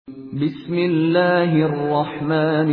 بسم الله الرحمن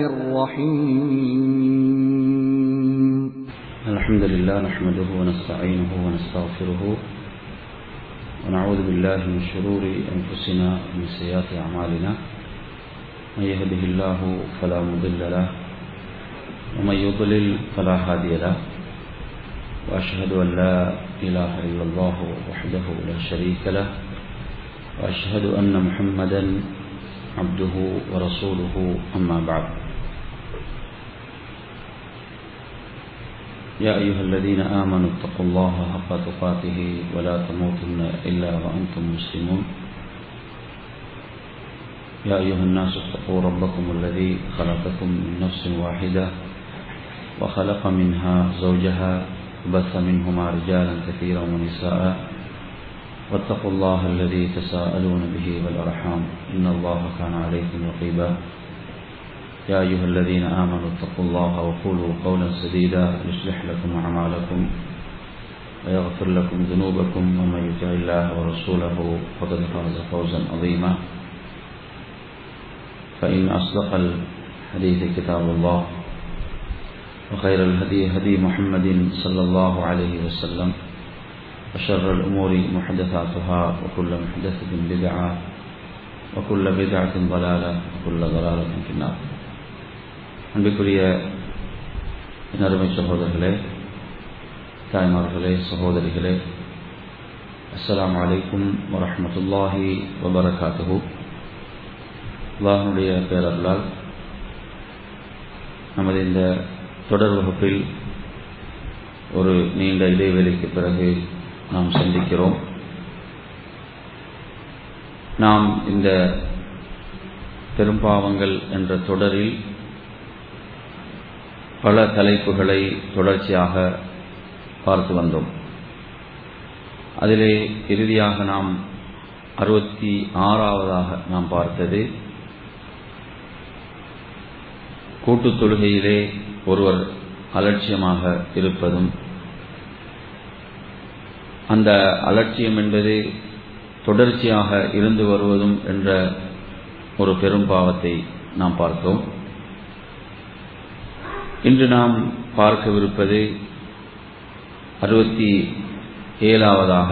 الرحيم الحمد لله نحمده ونستعينه ونستغفره ونعوذ بالله من شرور أنفسنا ومن سيئات أعمالنا من يهده الله فلا مضل له ومن يضلل فلا هادي له وأشهد أن لا إله إلا الله وحده لا شريك له وأشهد أن محمدا عبده ورسوله أما بعد يا أيها الذين آمنوا اتقوا الله حق تقاته ولا تموتن إلا وأنتم مسلمون يا أيها الناس اتقوا ربكم الذي خلقكم من نفس واحدة وخلق منها زوجها وبث منهما رجالا كثيرا ونساء واتقوا الله الذي تساءلون به والأرحام إن الله كان عليكم رقيبا يا أيها الذين آمنوا اتقوا الله وقولوا قولا سديدا يصلح لكم أعمالكم ويغفر لكم ذنوبكم ومن يطع الله ورسوله فقد فاز فوزا عظيما فإن أصدق الحديث كتاب الله وخير الهدي هدي محمد صلى الله عليه وسلم وشر الأمور محدثاتها وكل محدثة بدعة وكل بدعة ضلالة وكل ضلالة في النار அன்பிற்குரிய அருமை சகோதரர்களே தாய்மார்களே சகோதரிகளே அஸ்லாம் வலைக்கும் வரமத்துல்லாஹி வபரகாத்துஹு அல்லாஹனுடைய பேரர்களால் நமது இந்த தொடர் வகுப்பில் ஒரு நீண்ட இடைவெளிக்கு பிறகு நாம் சந்திக்கிறோம் நாம் இந்த பெரும்பாவங்கள் என்ற தொடரில் பல தலைப்புகளை தொடர்ச்சியாக பார்த்து வந்தோம் அதிலே இறுதியாக நாம் அறுபத்தி ஆறாவதாக நாம் பார்த்தது கூட்டுத் தொழுகையிலே ஒருவர் அலட்சியமாக இருப்பதும் அந்த அலட்சியம் என்பது தொடர்ச்சியாக இருந்து வருவதும் என்ற ஒரு பெரும் பாவத்தை நாம் பார்த்தோம் இன்று நாம் பார்க்கவிருப்பது அறுபத்தி ஏழாவதாக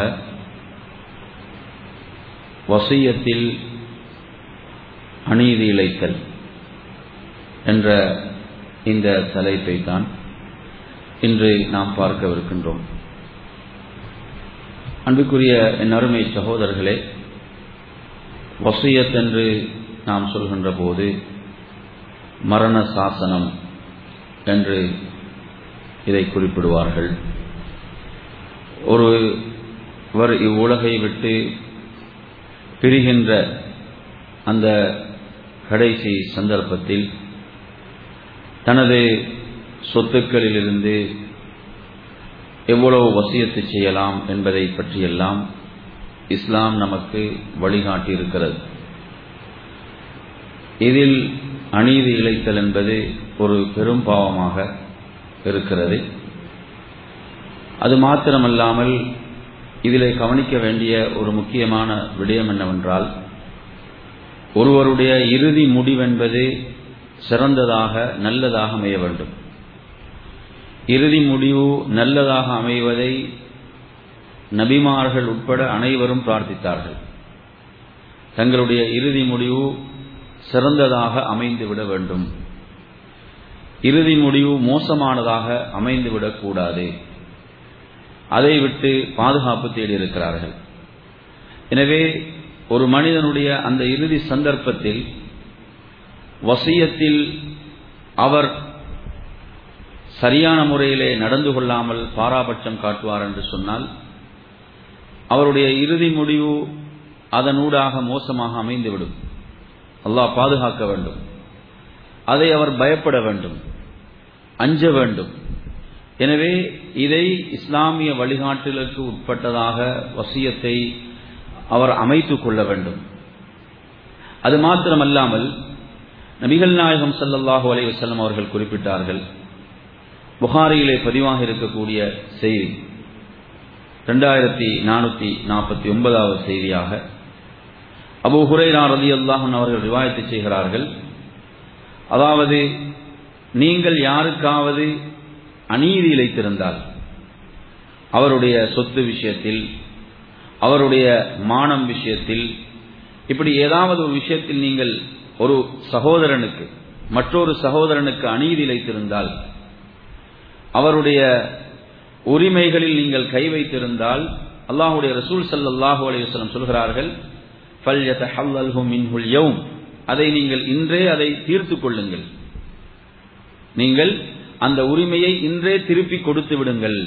வசியத்தில் அநீதி இழைத்தல் என்ற இந்த தலைப்பை தான் இன்று நாம் பார்க்கவிருக்கின்றோம் அன்புக்குரிய என் அருமை சகோதரர்களே வசியத் என்று நாம் சொல்கின்ற போது மரண சாசனம் என்று இதை குறிப்பிடுவார்கள் ஒருவர் இவ்வுலகை விட்டு பிரிகின்ற அந்த கடைசி சந்தர்ப்பத்தில் தனது சொத்துக்களிலிருந்து எவ்வளவு வசியத்து செய்யலாம் என்பதை பற்றியெல்லாம் இஸ்லாம் நமக்கு வழிகாட்டி இருக்கிறது இதில் அநீதி இழைத்தல் என்பது ஒரு பெரும் பாவமாக இருக்கிறது அது மாத்திரமல்லாமல் இதில் கவனிக்க வேண்டிய ஒரு முக்கியமான விடயம் என்னவென்றால் ஒருவருடைய இறுதி முடிவென்பது சிறந்ததாக நல்லதாக அமைய வேண்டும் இறுதி முடிவு நல்லதாக அமைவதை நபிமார்கள் உட்பட அனைவரும் பிரார்த்தித்தார்கள் தங்களுடைய இறுதி முடிவு சிறந்ததாக அமைந்துவிட வேண்டும் இறுதி முடிவு மோசமானதாக அமைந்துவிடக்கூடாது அதை விட்டு பாதுகாப்பு தேடியிருக்கிறார்கள் எனவே ஒரு மனிதனுடைய அந்த இறுதி சந்தர்ப்பத்தில் வசியத்தில் அவர் சரியான முறையிலே நடந்து கொள்ளாமல் பாராபட்சம் காட்டுவார் என்று சொன்னால் அவருடைய இறுதி முடிவு அதனூடாக மோசமாக அமைந்துவிடும் அல்லாஹ் பாதுகாக்க வேண்டும் அதை அவர் பயப்பட வேண்டும் அஞ்ச வேண்டும் எனவே இதை இஸ்லாமிய வழிகாட்டலுக்கு உட்பட்டதாக வசியத்தை அவர் அமைத்துக் கொள்ள வேண்டும் அது மாத்திரமல்லாமல் நபிகள் நாயகம் சல்லல்லாஹு அலை வசல்லம் அவர்கள் குறிப்பிட்டார்கள் புகாரியிலே பதிவாக இருக்கக்கூடிய செய்தி ரெண்டாயிரத்தி நானூற்றி நாற்பத்தி ஒன்பதாவது செய்தியாக அபு ஹுரைரா ரதி அல்லாஹன் அவர்கள் ரிவாயத்தை செய்கிறார்கள் அதாவது நீங்கள் யாருக்காவது அநீதி இழைத்திருந்தால் அவருடைய சொத்து விஷயத்தில் அவருடைய மானம் விஷயத்தில் இப்படி ஏதாவது ஒரு விஷயத்தில் நீங்கள் ஒரு சகோதரனுக்கு மற்றொரு சகோதரனுக்கு அநீதி இழைத்திருந்தால் அவருடைய உரிமைகளில் நீங்கள் கை வைத்திருந்தால் அல்லாஹுடைய ரசூல் சல்லாஹூ அலைவசலம் சொல்கிறார்கள் அதை நீங்கள் இன்றே அதை தீர்த்து கொள்ளுங்கள் நீங்கள் அந்த உரிமையை இன்றே திருப்பி கொடுத்து விடுங்கள்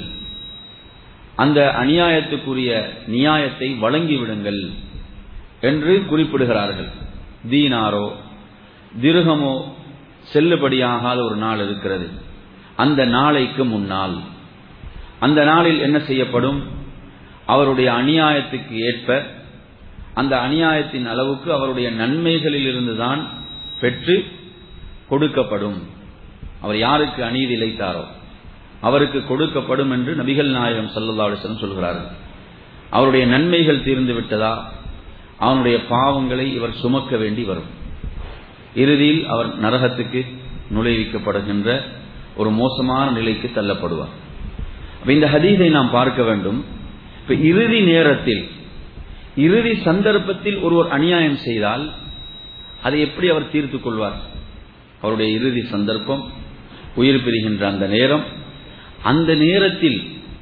அந்த அநியாயத்துக்குரிய நியாயத்தை வழங்கி விடுங்கள் என்று குறிப்பிடுகிறார்கள் தீனாரோ திருகமோ செல்லுபடியாகாத ஒரு நாள் இருக்கிறது அந்த நாளைக்கு முன்னால் அந்த நாளில் என்ன செய்யப்படும் அவருடைய அநியாயத்துக்கு ஏற்ப அந்த அநியாயத்தின் அளவுக்கு அவருடைய நன்மைகளில் இருந்துதான் பெற்று கொடுக்கப்படும் அவர் யாருக்கு அநீதி இழைத்தாரோ அவருக்கு கொடுக்கப்படும் என்று நபிகள் நாயகம் சல்லல்லா அலிஸ்லம் சொல்கிறார்கள் அவருடைய நன்மைகள் தீர்ந்து விட்டதா அவனுடைய பாவங்களை இவர் சுமக்க வேண்டி வரும் இறுதியில் அவர் நரகத்துக்கு நுழைவிக்கப்படுகின்ற ஒரு மோசமான நிலைக்கு தள்ளப்படுவார் இந்த ஹதீஸை நாம் பார்க்க வேண்டும் இப்ப இறுதி நேரத்தில் இறுதி சந்தர்ப்பத்தில் ஒருவர் அநியாயம் செய்தால் அதை எப்படி அவர் தீர்த்துக் கொள்வார் அவருடைய இறுதி சந்தர்ப்பம் உயிர் பிரிகின்ற அந்த நேரம் அந்த நேரத்தில்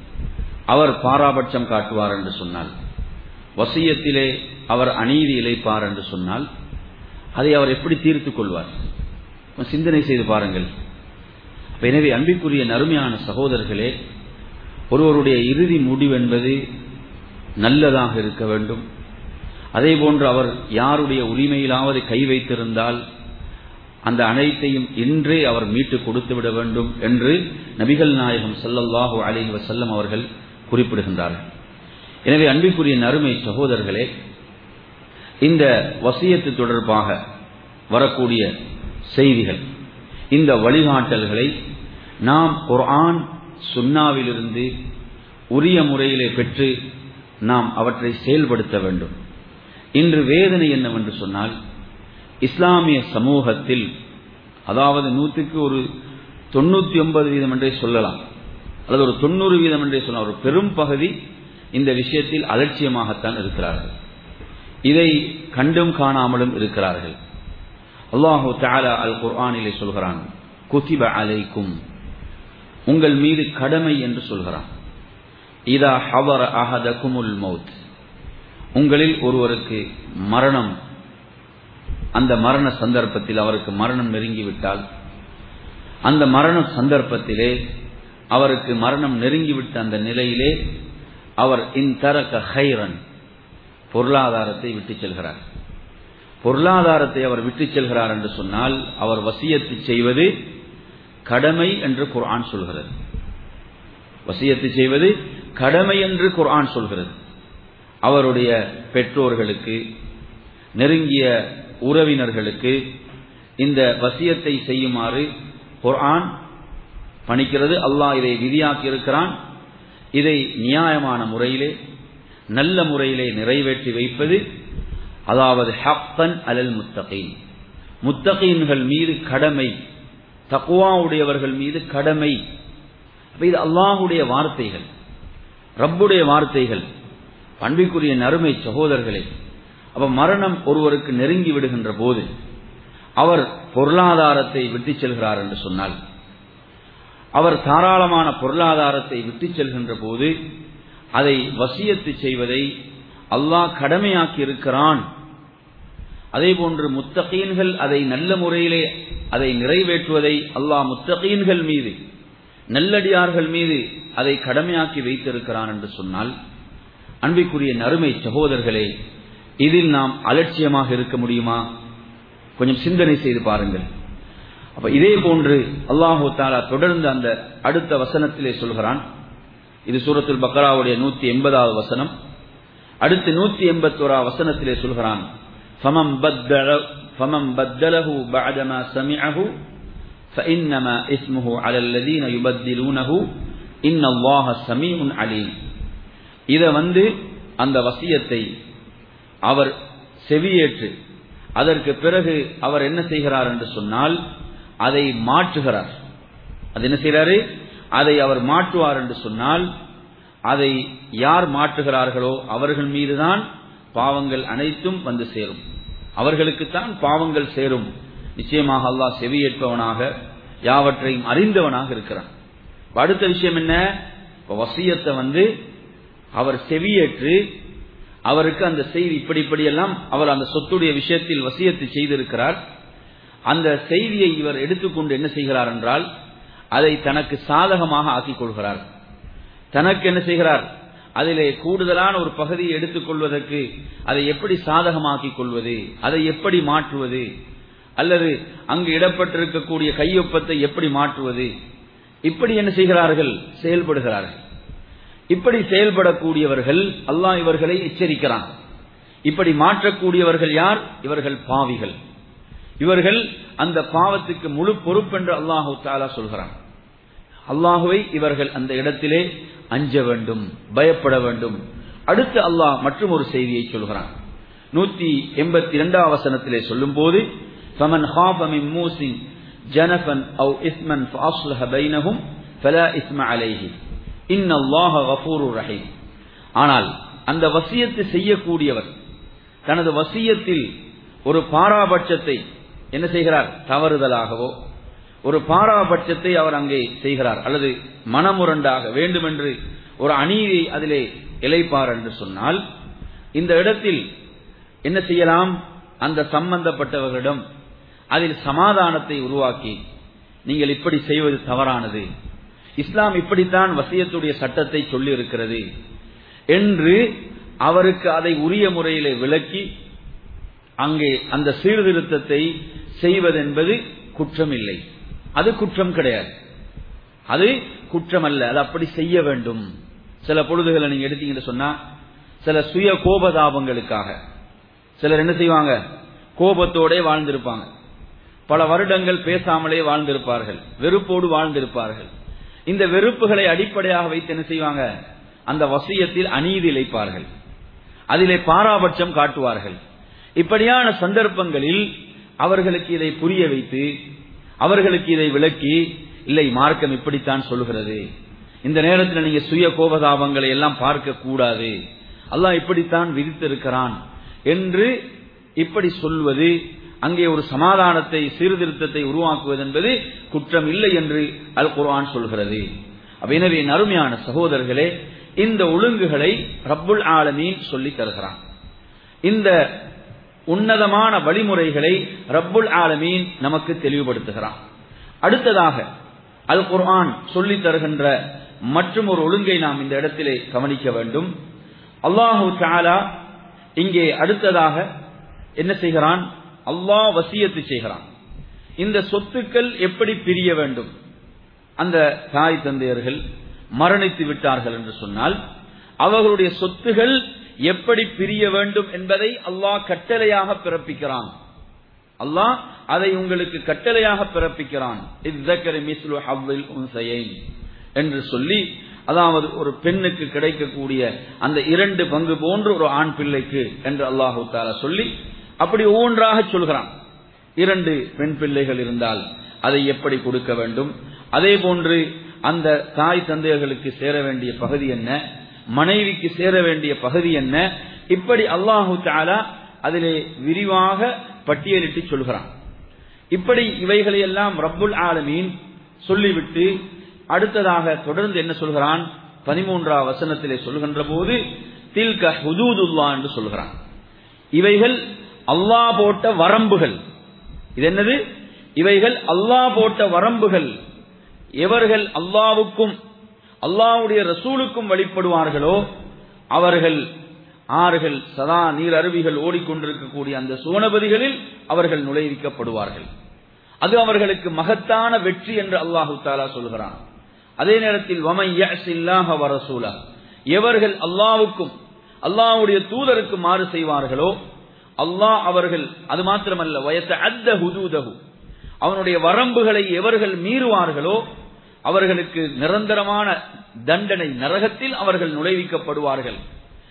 அவர் பாராபட்சம் காட்டுவார் என்று சொன்னால் வசியத்திலே அவர் அநீதி இழைப்பார் என்று சொன்னால் அதை அவர் எப்படி தீர்த்துக் கொள்வார் சிந்தனை செய்து பாருங்கள் எனவே அன்பிற்குரிய நறுமையான சகோதரர்களே ஒருவருடைய இறுதி முடிவு என்பது நல்லதாக இருக்க வேண்டும் அதே போன்று அவர் யாருடைய உரிமையிலாவது கை வைத்திருந்தால் அந்த அனைத்தையும் இன்றே அவர் மீட்டு கொடுத்து விட வேண்டும் என்று நபிகள் நாயகம் சல்லல்லாஹு அலிஹி வசல்லம் அவர்கள் குறிப்பிடுகின்றார்கள் எனவே அன்பிற்குரிய நறுமை சகோதரர்களே இந்த வசியத்து தொடர்பாக வரக்கூடிய செய்திகள் இந்த வழிகாட்டல்களை நாம் குர்ஆன் சுன்னாவிலிருந்து உரிய முறையிலே பெற்று நாம் அவற்றை செயல்படுத்த வேண்டும் இன்று வேதனை என்னவென்று சொன்னால் இஸ்லாமிய சமூகத்தில் அதாவது நூற்றுக்கு ஒரு தொண்ணூத்தி ஒன்பது வீதம் என்றே சொல்லலாம் அல்லது ஒரு தொண்ணூறு வீதம் என்றே சொல்லலாம் ஒரு பெரும் பகுதி இந்த விஷயத்தில் அலட்சியமாகத்தான் இருக்கிறார்கள் இதை கண்டும் காணாமலும் இருக்கிறார்கள் அல்லாஹு தாலா அல் குர்ஆனிலே சொல்கிறான் குதிப அலைக்கும் உங்கள் மீது கடமை என்று சொல்கிறான் இதா ஹவர அஹதகுமுல் மௌத் உங்களில் ஒருவருக்கு மரணம் அந்த மரண சந்தர்ப்பத்தில் அவருக்கு மரணம் நெருங்கிவிட்டால் அந்த மரண சந்தர்ப்பத்திலே அவருக்கு மரணம் நெருங்கிவிட்ட அந்த நிலையிலே அவர் இன் தரக்க ஹைரன் பொருளாதாரத்தை விட்டுச் செல்கிறார் பொருளாதாரத்தை அவர் விட்டுச் செல்கிறார் என்று சொன்னால் அவர் வசியத்து செய்வது கடமை என்று குர்ஆன் சொல்கிறது வசியத்து செய்வது கடமை என்று குர்ஆன் சொல்கிறது அவருடைய பெற்றோர்களுக்கு நெருங்கிய உறவினர்களுக்கு இந்த வசியத்தை செய்யுமாறு குர்ஆன் பணிக்கிறது அல்லாஹ் இதை விதியாக்கி இருக்கிறான் இதை நியாயமான முறையிலே நல்ல முறையிலே நிறைவேற்றி வைப்பது அதாவது ஹப்பன் அலல் முத்தகீன் முத்தகீன்கள் மீது கடமை தக்குவாவுடையவர்கள் மீது கடமை இது அல்லாஹுடைய வார்த்தைகள் ரப்புடைய வார்த்தைகள் பண்பிற்குரிய நறுமை சகோதரர்களே அப்ப மரணம் ஒருவருக்கு நெருங்கி விடுகின்ற போது அவர் பொருளாதாரத்தை விட்டுச் செல்கிறார் என்று சொன்னால் அவர் தாராளமான பொருளாதாரத்தை விட்டுச் செல்கின்ற போது அதை வசியத்து செய்வதை அல்லாஹ் கடமையாக்கி இருக்கிறான் அதே போன்று முத்தகீன்கள் அதை நல்ல முறையிலே அதை நிறைவேற்றுவதை அல்லாஹ் முத்தகீன்கள் மீது நல்லடியார்கள் மீது அதை கடமையாக்கி வைத்திருக்கிறான் என்று சொன்னால் அன்பிற்குரிய நறுமை சகோதரர்களே இதில் நாம் அலட்சியமாக இருக்க முடியுமா கொஞ்சம் சிந்தனை செய்து பாருங்கள் அப்ப இதே போன்று அல்லாஹு தாலா தொடர்ந்து அந்த அடுத்த வசனத்திலே சொல்கிறான் இது சூரத்துல் பக்ராவுடைய நூத்தி எண்பதாவது வசனம் அடுத்து நூத்தி எண்பத்தோரா வசனத்திலே சொல்கிறான் فمن بدل فمن بدله بعدما سمعه فإنما اسمه على الذين يبدلونه إن الله سميع عليم இத வந்து அந்த வசியத்தை அவர் செவியேற்று அதற்கு பிறகு அவர் என்ன செய்கிறார் என்று சொன்னால் அதை மாற்றுகிறார் அது என்ன செய்கிறாரு அதை அவர் மாற்றுவார் என்று சொன்னால் அதை யார் மாற்றுகிறார்களோ அவர்கள் மீதுதான் பாவங்கள் அனைத்தும் வந்து சேரும் அவர்களுக்குத்தான் பாவங்கள் சேரும் நிச்சயமாக அல்லாஹ் செவியேற்பவனாக யாவற்றையும் அறிந்தவனாக இருக்கிறான் இப்ப அடுத்த விஷயம் என்ன இப்ப வசியத்தை வந்து அவர் செவியேற்று அவருக்கு அந்த செய்தி இப்படி இப்படியெல்லாம் அவர் அந்த சொத்துடைய விஷயத்தில் வசியத்தை செய்திருக்கிறார் அந்த செய்தியை இவர் எடுத்துக்கொண்டு என்ன செய்கிறார் என்றால் அதை தனக்கு சாதகமாக ஆக்கிக் கொள்கிறார் தனக்கு என்ன செய்கிறார் அதிலே கூடுதலான ஒரு பகுதியை எடுத்துக்கொள்வதற்கு அதை எப்படி சாதகமாக்கிக் கொள்வது அதை எப்படி மாற்றுவது அல்லது அங்கு இடப்பட்டிருக்கக்கூடிய கையொப்பத்தை எப்படி மாற்றுவது இப்படி என்ன செய்கிறார்கள் செயல்படுகிறார்கள் இப்படி செயல்படக்கூடியவர்கள் அல்லாஹ் இவர்களை எச்சரிக்கிறான் இப்படி மாற்றக்கூடியவர்கள் யார் இவர்கள் பாவிகள் இவர்கள் அந்த பாவத்துக்கு முழு பொறுப்பென்று அல்லாஹு தாலா சொல்கிறான் அல்லாஹுவை இவர்கள் அந்த இடத்திலே அஞ்ச வேண்டும் பயப்பட வேண்டும் அடுத்து அல்லாஹ் மற்றும் ஒரு செய்தியை சொல்கிறான் நூத்தி எண்பத்தி இரண்டாம் வசனத்திலே சொல்லும் போது فمن خاف من موس جنفا او اثما فاصلح بينهم فلا اثم عليه ان الله غفور رحيم ஆனால் அந்த வசியத்தை செய்யக்கூடியவர் தனது வசியத்தில் ஒரு பாராபட்சத்தை என்ன செய்கிறார் தவறுதலாகவோ ஒரு பாராபட்சத்தை அவர் அங்கே செய்கிறார் அல்லது மனமுரண்டாக வேண்டுமென்று ஒரு அநீதியை அதிலே இழைப்பார் என்று சொன்னால் இந்த இடத்தில் என்ன செய்யலாம் அந்த சம்பந்தப்பட்டவர்களிடம் அதில் சமாதானத்தை உருவாக்கி நீங்கள் இப்படி செய்வது தவறானது இஸ்லாம் இப்படித்தான் வசியத்துடைய சட்டத்தை சொல்லி இருக்கிறது என்று அவருக்கு அதை உரிய முறையிலே விளக்கி அங்கே அந்த சீர்திருத்தத்தை செய்வதென்பது குற்றம் இல்லை அது குற்றம் கிடையாது அது குற்றம் அல்ல அது அப்படி செய்ய வேண்டும் சில பொழுதுகளை நீங்க எடுத்தீங்கன்னு சொன்னா சில சுய கோபதாபங்களுக்காக சிலர் என்ன செய்வாங்க கோபத்தோட வாழ்ந்திருப்பாங்க பல வருடங்கள் பேசாமலே வாழ்ந்திருப்பார்கள் வெறுப்போடு வாழ்ந்திருப்பார்கள் இந்த வெறுப்புகளை அடிப்படையாக வைத்து என்ன செய்வாங்க அந்த வசியத்தில் அநீதி இழைப்பார்கள் அதிலே பாராபட்சம் காட்டுவார்கள் இப்படியான சந்தர்ப்பங்களில் அவர்களுக்கு இதை புரிய வைத்து அவர்களுக்கு இதை விளக்கி இல்லை மார்க்கம் இப்படித்தான் சொல்கிறது இந்த நேரத்தில் நீங்க சுய கோபதாபங்களை எல்லாம் பார்க்க கூடாது அல்லாஹ் இப்படித்தான் விதித்திருக்கிறான் என்று இப்படி சொல்வது அங்கே ஒரு சமாதானத்தை சீர்திருத்தத்தை உருவாக்குவது என்பது குற்றம் இல்லை என்று அல் குர்ஆன் சொல்கிறது அப்ப எனவே நறுமையான சகோதரர்களே இந்த ஒழுங்குகளை ரப்புல் ஆலமீன் சொல்லி தருகிறான் இந்த உன்னதமான வழிமுறைகளை ரப்புல் ஆலமீன் நமக்கு தெளிவுபடுத்துகிறான் அடுத்ததாக அல் குர்ஆன் சொல்லி தருகின்ற மற்றும் ஒரு ஒழுங்கை நாம் இந்த இடத்திலே கவனிக்க வேண்டும் அல்லாஹு தாலா இங்கே அடுத்ததாக என்ன செய்கிறான் அல்லாஹ் வசியத்து செய்கிறான் இந்த சொத்துக்கள் எப்படி பிரிய வேண்டும் அந்த தாய் தந்தையர்கள் மரணித்து விட்டார்கள் என்று சொன்னால் அவர்களுடைய சொத்துகள் எப்படி பிரிய வேண்டும் என்பதை அல்லாஹ் கட்டளையாக பிறப்பிக்கிறான் அல்லாஹ் அதை உங்களுக்கு கட்டளையாக பிறப்பிக்கிறான் என்று சொல்லி அதாவது ஒரு பெண்ணுக்கு கிடைக்கக்கூடிய அந்த இரண்டு பங்கு போன்று ஒரு ஆண் பிள்ளைக்கு என்று அல்லாஹு தாலா சொல்லி அப்படி ஒவ்வொன்றாக சொல்கிறான் இரண்டு பெண் பிள்ளைகள் இருந்தால் அதை எப்படி கொடுக்க வேண்டும் அதே போன்று அந்த தாய் தந்தையர்களுக்கு சேர வேண்டிய பகுதி என்ன மனைவிக்கு சேர வேண்டிய பகுதி என்ன இப்படி அல்லாஹு தாலா அதிலே விரிவாக பட்டியலிட்டு சொல்கிறான் இப்படி இவைகளை எல்லாம் ரப்புல் ஆலமீன் சொல்லிவிட்டு அடுத்ததாக தொடர்ந்து என்ன சொல்கிறான் பதிமூன்றாம் வசனத்திலே சொல்கின்ற போது தில்க ஹுதூதுல்லா என்று சொல்கிறான் இவைகள் அல்லாஹ் போட்ட வரம்புகள் இது என்னது இவைகள் அல்லாஹ் போட்ட வரம்புகள் எவர்கள் அல்லாவுக்கும் அல்லாவுடைய ரசூலுக்கும் வழிபடுவார்களோ அவர்கள் ஆறுகள் சதா நீர் அருவிகள் ஓடிக்கொண்டிருக்கக்கூடிய அந்த சுவனபதிகளில் அவர்கள் நுழைவிக்கப்படுவார்கள் அது அவர்களுக்கு மகத்தான வெற்றி என்று அல்லாஹு தாலா சொல்கிறான் அதே நேரத்தில் வரசூலா எவர்கள் அல்லாவுக்கும் அல்லாவுடைய தூதருக்கு மாறு செய்வார்களோ அல்லாஹ் அவர்கள் அது மாத்திரமல்ல வயச அத்த ஹுதூதகு அவனுடைய வரம்புகளை எவர்கள் மீறுவார்களோ அவர்களுக்கு நிரந்தரமான தண்டனை நரகத்தில் அவர்கள் நுழைவிக்கப்படுவார்கள்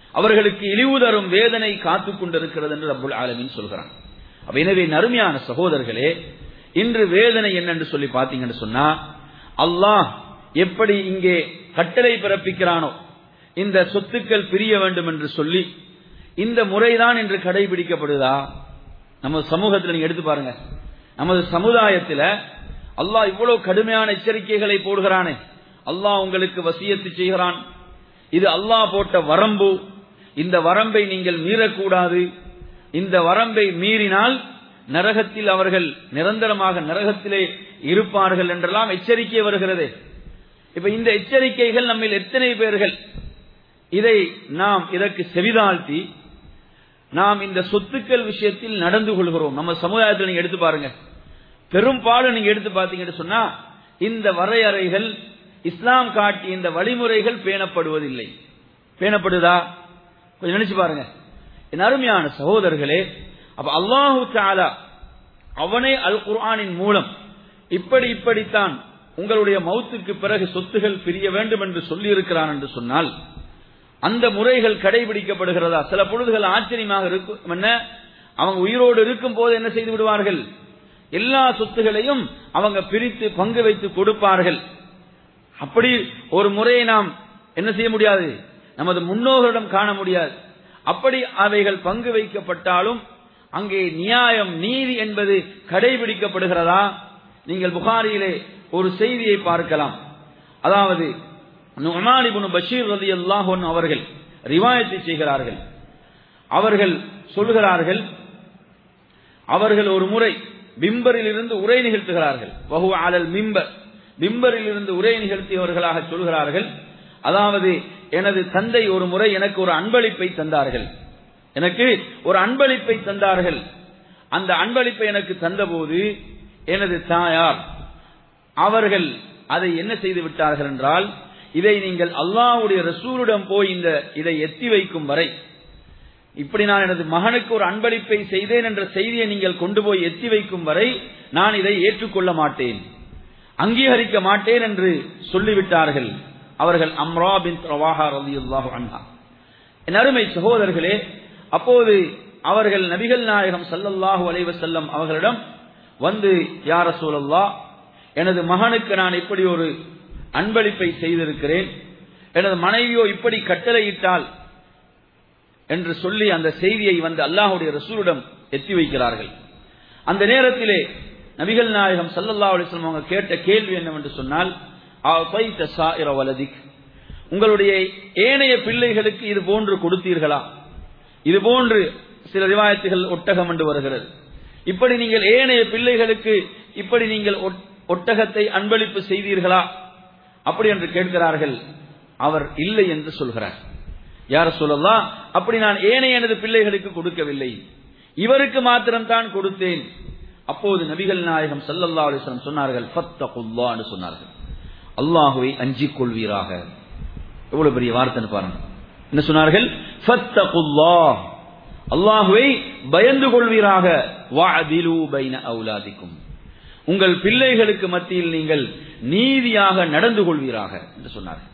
அவர்களுக்கு இழிவு தரும் வேதனை காத்துக் கொண்டிருக்கிறது என்று ரப்புல் ஆலமின் சொல்கிறான் அப்ப எனவே நறுமையான சகோதரர்களே இன்று வேதனை என்னென்று சொல்லி பார்த்தீங்கன்னு சொன்னா அல்லாஹ் எப்படி இங்கே கட்டளை பிறப்பிக்கிறானோ இந்த சொத்துக்கள் பிரிய வேண்டும் என்று சொல்லி இந்த முறைதான் இன்று கடைபிடிக்கப்படுதா நம்ம சமூகத்தில் நீங்க எடுத்து பாருங்க நமது சமுதாயத்தில் அல்லாஹ் இவ்வளவு கடுமையான எச்சரிக்கைகளை போடுகிறானே அல்லாஹ் உங்களுக்கு வசியத்து செய்கிறான் இது அல்லாஹ் போட்ட வரம்பு இந்த வரம்பை நீங்கள் மீறக்கூடாது இந்த வரம்பை மீறினால் நரகத்தில் அவர்கள் நிரந்தரமாக நரகத்திலே இருப்பார்கள் என்றெல்லாம் எச்சரிக்கை வருகிறது இப்ப இந்த எச்சரிக்கைகள் நம்மில் எத்தனை பேர்கள் இதை நாம் இதற்கு செவிதாழ்த்தி நாம் இந்த சொத்துக்கள் விஷயத்தில் நடந்து கொள்கிறோம் நம்ம சமுதாயத்தில் நீங்க எடுத்து பாருங்க பெரும்பாலும் நீங்க எடுத்து பார்த்தீங்கன்னு சொன்னா இந்த வரையறைகள் இஸ்லாம் காட்டிய இந்த வழிமுறைகள் பேணப்படுவதில்லை பேணப்படுதா கொஞ்சம் நினைச்சு பாருங்க என் அருமையான சகோதரர்களே அப்ப அல்லாஹு தாலா அவனே அல் குர்ஆனின் மூலம் இப்படி இப்படித்தான் உங்களுடைய மௌத்துக்கு பிறகு சொத்துகள் பிரிய வேண்டும் என்று சொல்லி இருக்கிறான் என்று சொன்னால் அந்த முறைகள் கடைபிடிக்கப்படுகிறதா சில பொழுதுகள் ஆச்சரியமாக இருக்கும் என்ன அவங்க உயிரோடு இருக்கும் போது என்ன செய்து விடுவார்கள் எல்லா சொத்துகளையும் அவங்க பிரித்து பங்கு வைத்து கொடுப்பார்கள் அப்படி ஒரு முறையை நாம் என்ன செய்ய முடியாது நமது முன்னோர்களிடம் காண முடியாது அப்படி அவைகள் பங்கு வைக்கப்பட்டாலும் அங்கே நியாயம் நீதி என்பது கடைபிடிக்கப்படுகிறதா நீங்கள் புகாரியிலே ஒரு செய்தியை பார்க்கலாம் அதாவது நுமானிபுன் பஷீர் ரதி அல்லாஹன் அவர்கள் ரிவாயத்தை செய்கிறார்கள் அவர்கள் சொல்கிறார்கள் அவர்கள் ஒரு முறை பிம்பரில் இருந்து உரை நிகழ்த்துகிறார்கள் வஹு அலல் மிம்பர் பிம்பரில் இருந்து உரை நிகழ்த்தியவர்களாக சொல்கிறார்கள் அதாவது எனது தந்தை ஒரு முறை எனக்கு ஒரு அன்பளிப்பை தந்தார்கள் எனக்கு ஒரு அன்பளிப்பை தந்தார்கள் அந்த அன்பளிப்பை எனக்கு தந்தபோது எனது தாயார் அவர்கள் அதை என்ன செய்து விட்டார்கள் என்றால் இதை நீங்கள் அல்லாஹ்வுடைய ரசூலிடம் போய் இந்த இதை எத்தி வைக்கும் வரை இப்படி நான் எனது மகனுக்கு ஒரு அன்பளிப்பை செய்தேன் என்ற செய்தியை நீங்கள் கொண்டு போய் எத்தி வைக்கும் வரை நான் இதை ஏற்றுக்கொள்ள மாட்டேன் அங்கீகரிக்க மாட்டேன் என்று சொல்லிவிட்டார்கள் அவர்கள் அம்ரா பின் ரவாஹா ரலியல்லாஹு அன்ஹா என் அருமை சகோதரர்களே அப்போது அவர்கள் நபிகள் நாயகம் ஸல்லல்லாஹு அலைஹி வஸல்லம் அவர்களிடம் வந்து யா ரசூலல்லாஹ் எனது மகனுக்கு நான் இப்படி ஒரு அன்பளிப்பை செய்திருக்கிறேன் எனது மனைவியோ இப்படி கட்டளையிட்டால் என்று சொல்லி அந்த செய்தியை வந்து அல்லாஹுடைய ரசூலிடம் எத்தி வைக்கிறார்கள் அந்த நேரத்திலே நபிகள் நாயகம் சல்லல்லா அலிஸ்லாம் அவங்க கேட்ட கேள்வி என்னவென்று சொன்னால் "அஅதைத சாயிர வலதிக் உங்களுடைய ஏனைய பிள்ளைகளுக்கு இது போன்று கொடுத்தீர்களா இது போன்று சில ரிவாயத்துகள் ஒட்டகம் என்று வருகிறது இப்படி நீங்கள் ஏனைய பிள்ளைகளுக்கு இப்படி நீங்கள் ஒட்- ஒட்டகத்தை அன்பளிப்பு செய்தீர்களா அப்படி என்று கேட்கிறார்கள் அவர் இல்லை என்று சொல்கிறார் யார சொல்லலாம் அப்படி நான் ஏனைய எனது பிள்ளைகளுக்கு கொடுக்கவில்லை இவருக்கு மாத்திரம்தான் கொடுத்தேன் அப்போது நபிகள் நாயகம் ஸல்லல்லாஹு அலைஹி வஸல்லம் சொன்னார்கள் ஃபத்தகுல்லாஹ் என்று சொன்னார்கள் அல்லாஹுவை அஞ்சிக் கொள்வீராக எவ்வளவு பெரிய வார்த்தைன்னு பாருங்க என்ன சொன்னார்கள் ஃபத்தகுல்லாஹ் அல்லாஹுவை பயந்து கொள்வீராக வஅதிலு பைன அவுலாதிக்கும் உங்கள் பிள்ளைகளுக்கு மத்தியில் நீங்கள் நீதியாக நடந்து கொள்வீராக என்று சொன்னார்கள்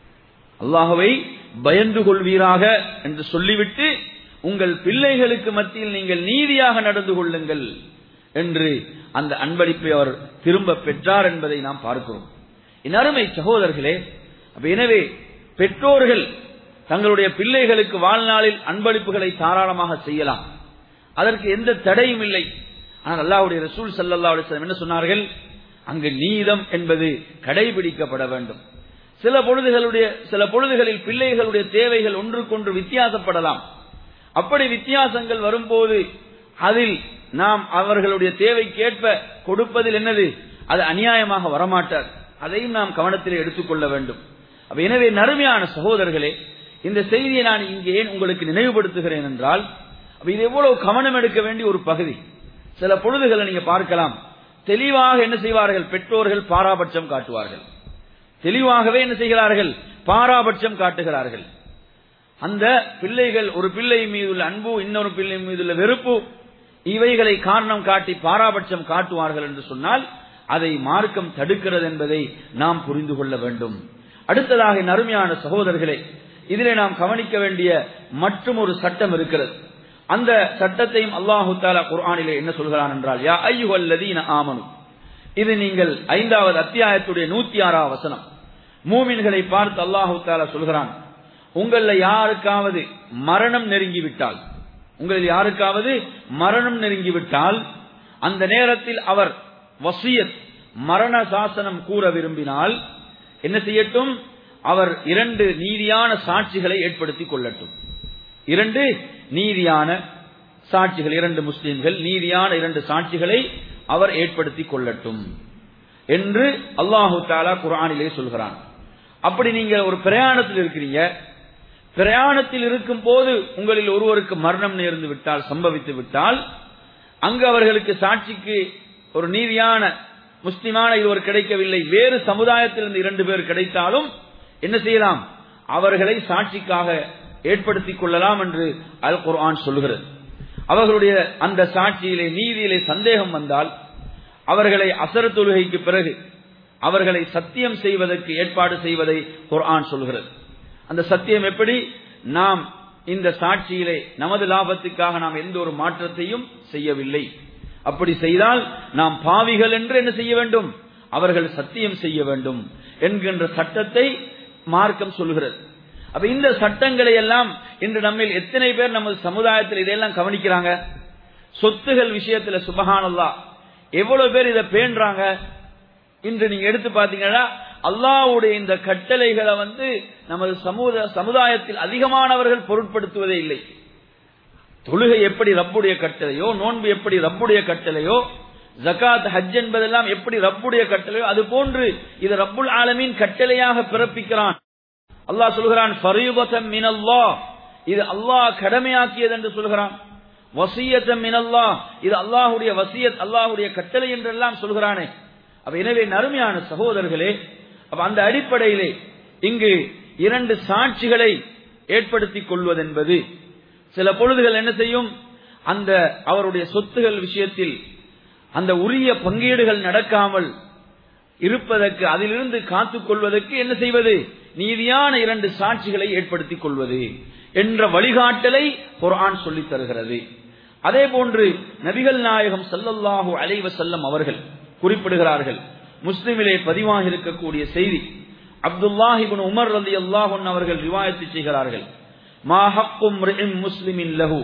அல்லாஹுவை பயந்து கொள்வீராக என்று சொல்லிவிட்டு உங்கள் பிள்ளைகளுக்கு மத்தியில் நீங்கள் நீதியாக நடந்து கொள்ளுங்கள் என்று அந்த அன்பளிப்பை அவர் திரும்ப பெற்றார் என்பதை நாம் பார்க்கிறோம் என் அருமை சகோதரர்களே அப்ப எனவே பெற்றோர்கள் தங்களுடைய பிள்ளைகளுக்கு வாழ்நாளில் அன்பளிப்புகளை தாராளமாக செய்யலாம் அதற்கு எந்த தடையும் இல்லை ஆனால் அல்லாஹ்வுடைய ரசூல் ஸல்லல்லாஹு அலைஹி வஸல்லம் என்ன சொன்னார்கள் அங்கு நீதம் என்பது கடைபிடிக்கப்பட வேண்டும் சில பொழுதுகளுடைய சில பொழுதுகளில் பிள்ளைகளுடைய தேவைகள் ஒன்றுக்கொன்று வித்தியாசப்படலாம் அப்படி வித்தியாசங்கள் வரும்போது அதில் நாம் அவர்களுடைய தேவைக்கேற்ப கொடுப்பதில் என்னது அது அநியாயமாக வரமாட்டார் அதையும் நாம் கவனத்தில் எடுத்துக்கொள்ள வேண்டும் அப்ப எனவே நறுமையான சகோதரர்களே இந்த செய்தியை நான் இங்கே ஏன் உங்களுக்கு நினைவுபடுத்துகிறேன் என்றால் அப்ப இது எவ்வளவு கவனம் எடுக்க வேண்டிய ஒரு பகுதி சில பொழுதுகளை நீங்க பார்க்கலாம் தெளிவாக என்ன செய்வார்கள் பெற்றோர்கள் பாராபட்சம் காட்டுவார்கள் தெளிவாகவே என்ன செய்கிறார்கள் பாராபட்சம் காட்டுகிறார்கள் அந்த பிள்ளைகள் ஒரு பிள்ளை மீதுள்ள அன்பு இன்னொரு பிள்ளை மீதுள்ள வெறுப்பு இவைகளை காரணம் காட்டி பாராபட்சம் காட்டுவார்கள் என்று சொன்னால் அதை மார்க்கம் தடுக்கிறது என்பதை நாம் புரிந்து கொள்ள வேண்டும் அடுத்ததாக என் அருமையான சகோதரர்களே இதிலே நாம் கவனிக்க வேண்டிய மற்றும் ஒரு சட்டம் இருக்கிறது அந்த சட்டத்தையும் அல்லாஹு தாலா குர்ஆனிலே என்ன சொல்கிறான் என்றால் யா ஐயுஹல்லதீன ஆமனு இது நீங்கள் ஐந்தாவது அத்தியாயத்துடைய நூத்தி ஆறாவது வசனம் மூமின்களை பார்த்து அல்லாஹு தாலா சொல்கிறான் உங்கள யாருக்காவது மரணம் நெருங்கிவிட்டால் உங்களில் யாருக்காவது மரணம் நெருங்கிவிட்டால் அந்த நேரத்தில் அவர் வசியத் மரண சாசனம் கூற விரும்பினால் என்ன செய்யட்டும் அவர் இரண்டு நீதியான சாட்சிகளை ஏற்படுத்திக் கொள்ளட்டும் இரண்டு நீதியான சாட்சிகள் இரண்டு முஸ்லிம்கள் நீதியான இரண்டு சாட்சிகளை அவர் ஏற்படுத்திக் கொள்ளட்டும் என்று அல்லாஹு தாலா குரானிலே சொல்கிறான் அப்படி நீங்க ஒரு பிரயாணத்தில் இருக்கிறீங்க பிரயாணத்தில் இருக்கும் போது உங்களில் ஒருவருக்கு மரணம் நேர்ந்து விட்டால் சம்பவித்து விட்டால் அங்கு அவர்களுக்கு சாட்சிக்கு ஒரு நீதியான முஸ்லிமான இருவர் கிடைக்கவில்லை வேறு சமுதாயத்திலிருந்து இரண்டு பேர் கிடைத்தாலும் என்ன செய்யலாம் அவர்களை சாட்சிக்காக ஏற்படுத்திக் கொள்ளலாம் என்று அல் குர்ஆன் சொல்கிறது அவர்களுடைய அந்த சாட்சியிலே நீதியிலே சந்தேகம் வந்தால் அவர்களை அசர தொழுகைக்கு பிறகு அவர்களை சத்தியம் செய்வதற்கு ஏற்பாடு செய்வதை குர்ஆன் சொல்கிறது அந்த சத்தியம் எப்படி நாம் இந்த சாட்சியிலே நமது லாபத்துக்காக நாம் எந்த ஒரு மாற்றத்தையும் செய்யவில்லை அப்படி செய்தால் நாம் பாவிகள் என்று என்ன செய்ய வேண்டும் அவர்கள் சத்தியம் செய்ய வேண்டும் என்கின்ற சட்டத்தை மார்க்கம் சொல்கிறது அப்ப இந்த சட்டங்களை எல்லாம் இன்று நம்மில் எத்தனை பேர் நமது சமுதாயத்தில் இதையெல்லாம் கவனிக்கிறாங்க சொத்துகள் விஷயத்துல சுபகானல்லா எவ்வளவு பேர் இதை பேண்றாங்க இன்று நீங்க எடுத்து பாத்தீங்கன்னா அல்லாவுடைய இந்த கட்டளைகளை வந்து நமது சமூக சமுதாயத்தில் அதிகமானவர்கள் பொருட்படுத்துவதே இல்லை தொழுகை எப்படி ரப்புடைய கட்டளையோ நோன்பு எப்படி ரப்புடைய கட்டளையோ ஜகாத் ஹஜ் என்பதெல்லாம் எப்படி ரப்புடைய கட்டளையோ அது போன்று இது ரப்புல் ஆலமீன் கட்டளையாக பிறப்பிக்கிறான் அல்லாஹ் சொல்கிறான் ஃபரீபத்தம் மினல்லாஹ் இது அல்லாஹ் கடமையாக்கியது என்று சொல்கிறான் வசியத்தம் மினல்லாஹ் இது அல்லாஹுடைய வசியத் அல்லாஹுடைய கட்டளை என்றெல்லாம் சொல்கிறானே அப்ப எனவே நறுமையான சகோதரர்களே அப்ப அந்த அடிப்படையிலே இங்கு இரண்டு சாட்சிகளை ஏற்படுத்திக் கொள்வதென்பது சில பொழுதுகள் என்ன செய்யும் அந்த அவருடைய சொத்துகள் விஷயத்தில் அந்த உரிய பங்கீடுகள் நடக்காமல் இருப்பதற்கு அதிலிருந்து காத்துக் கொள்வதற்கு என்ன செய்வது நீதியான இரண்டு சாட்சிகளை ஏற்படுத்திக் கொள்வது என்ற வழிகாட்டலை குர்ஆன் சொல்லித் தருகிறது அதே போன்று நபிகள் நாயகம் சல்லல்லாஹு அலைவ செல்லம் அவர்கள் குறிப்பிடுகிறார்கள் முஸ்லிமிலே பதிவாக இருக்கக்கூடிய செய்தி அப்துல்லாஹிபின் உமர் ரதி அல்லாஹன் அவர்கள் ரிவாயத்து செய்கிறார்கள் மா ஹக்கும் முஸ்லிமின் லஹு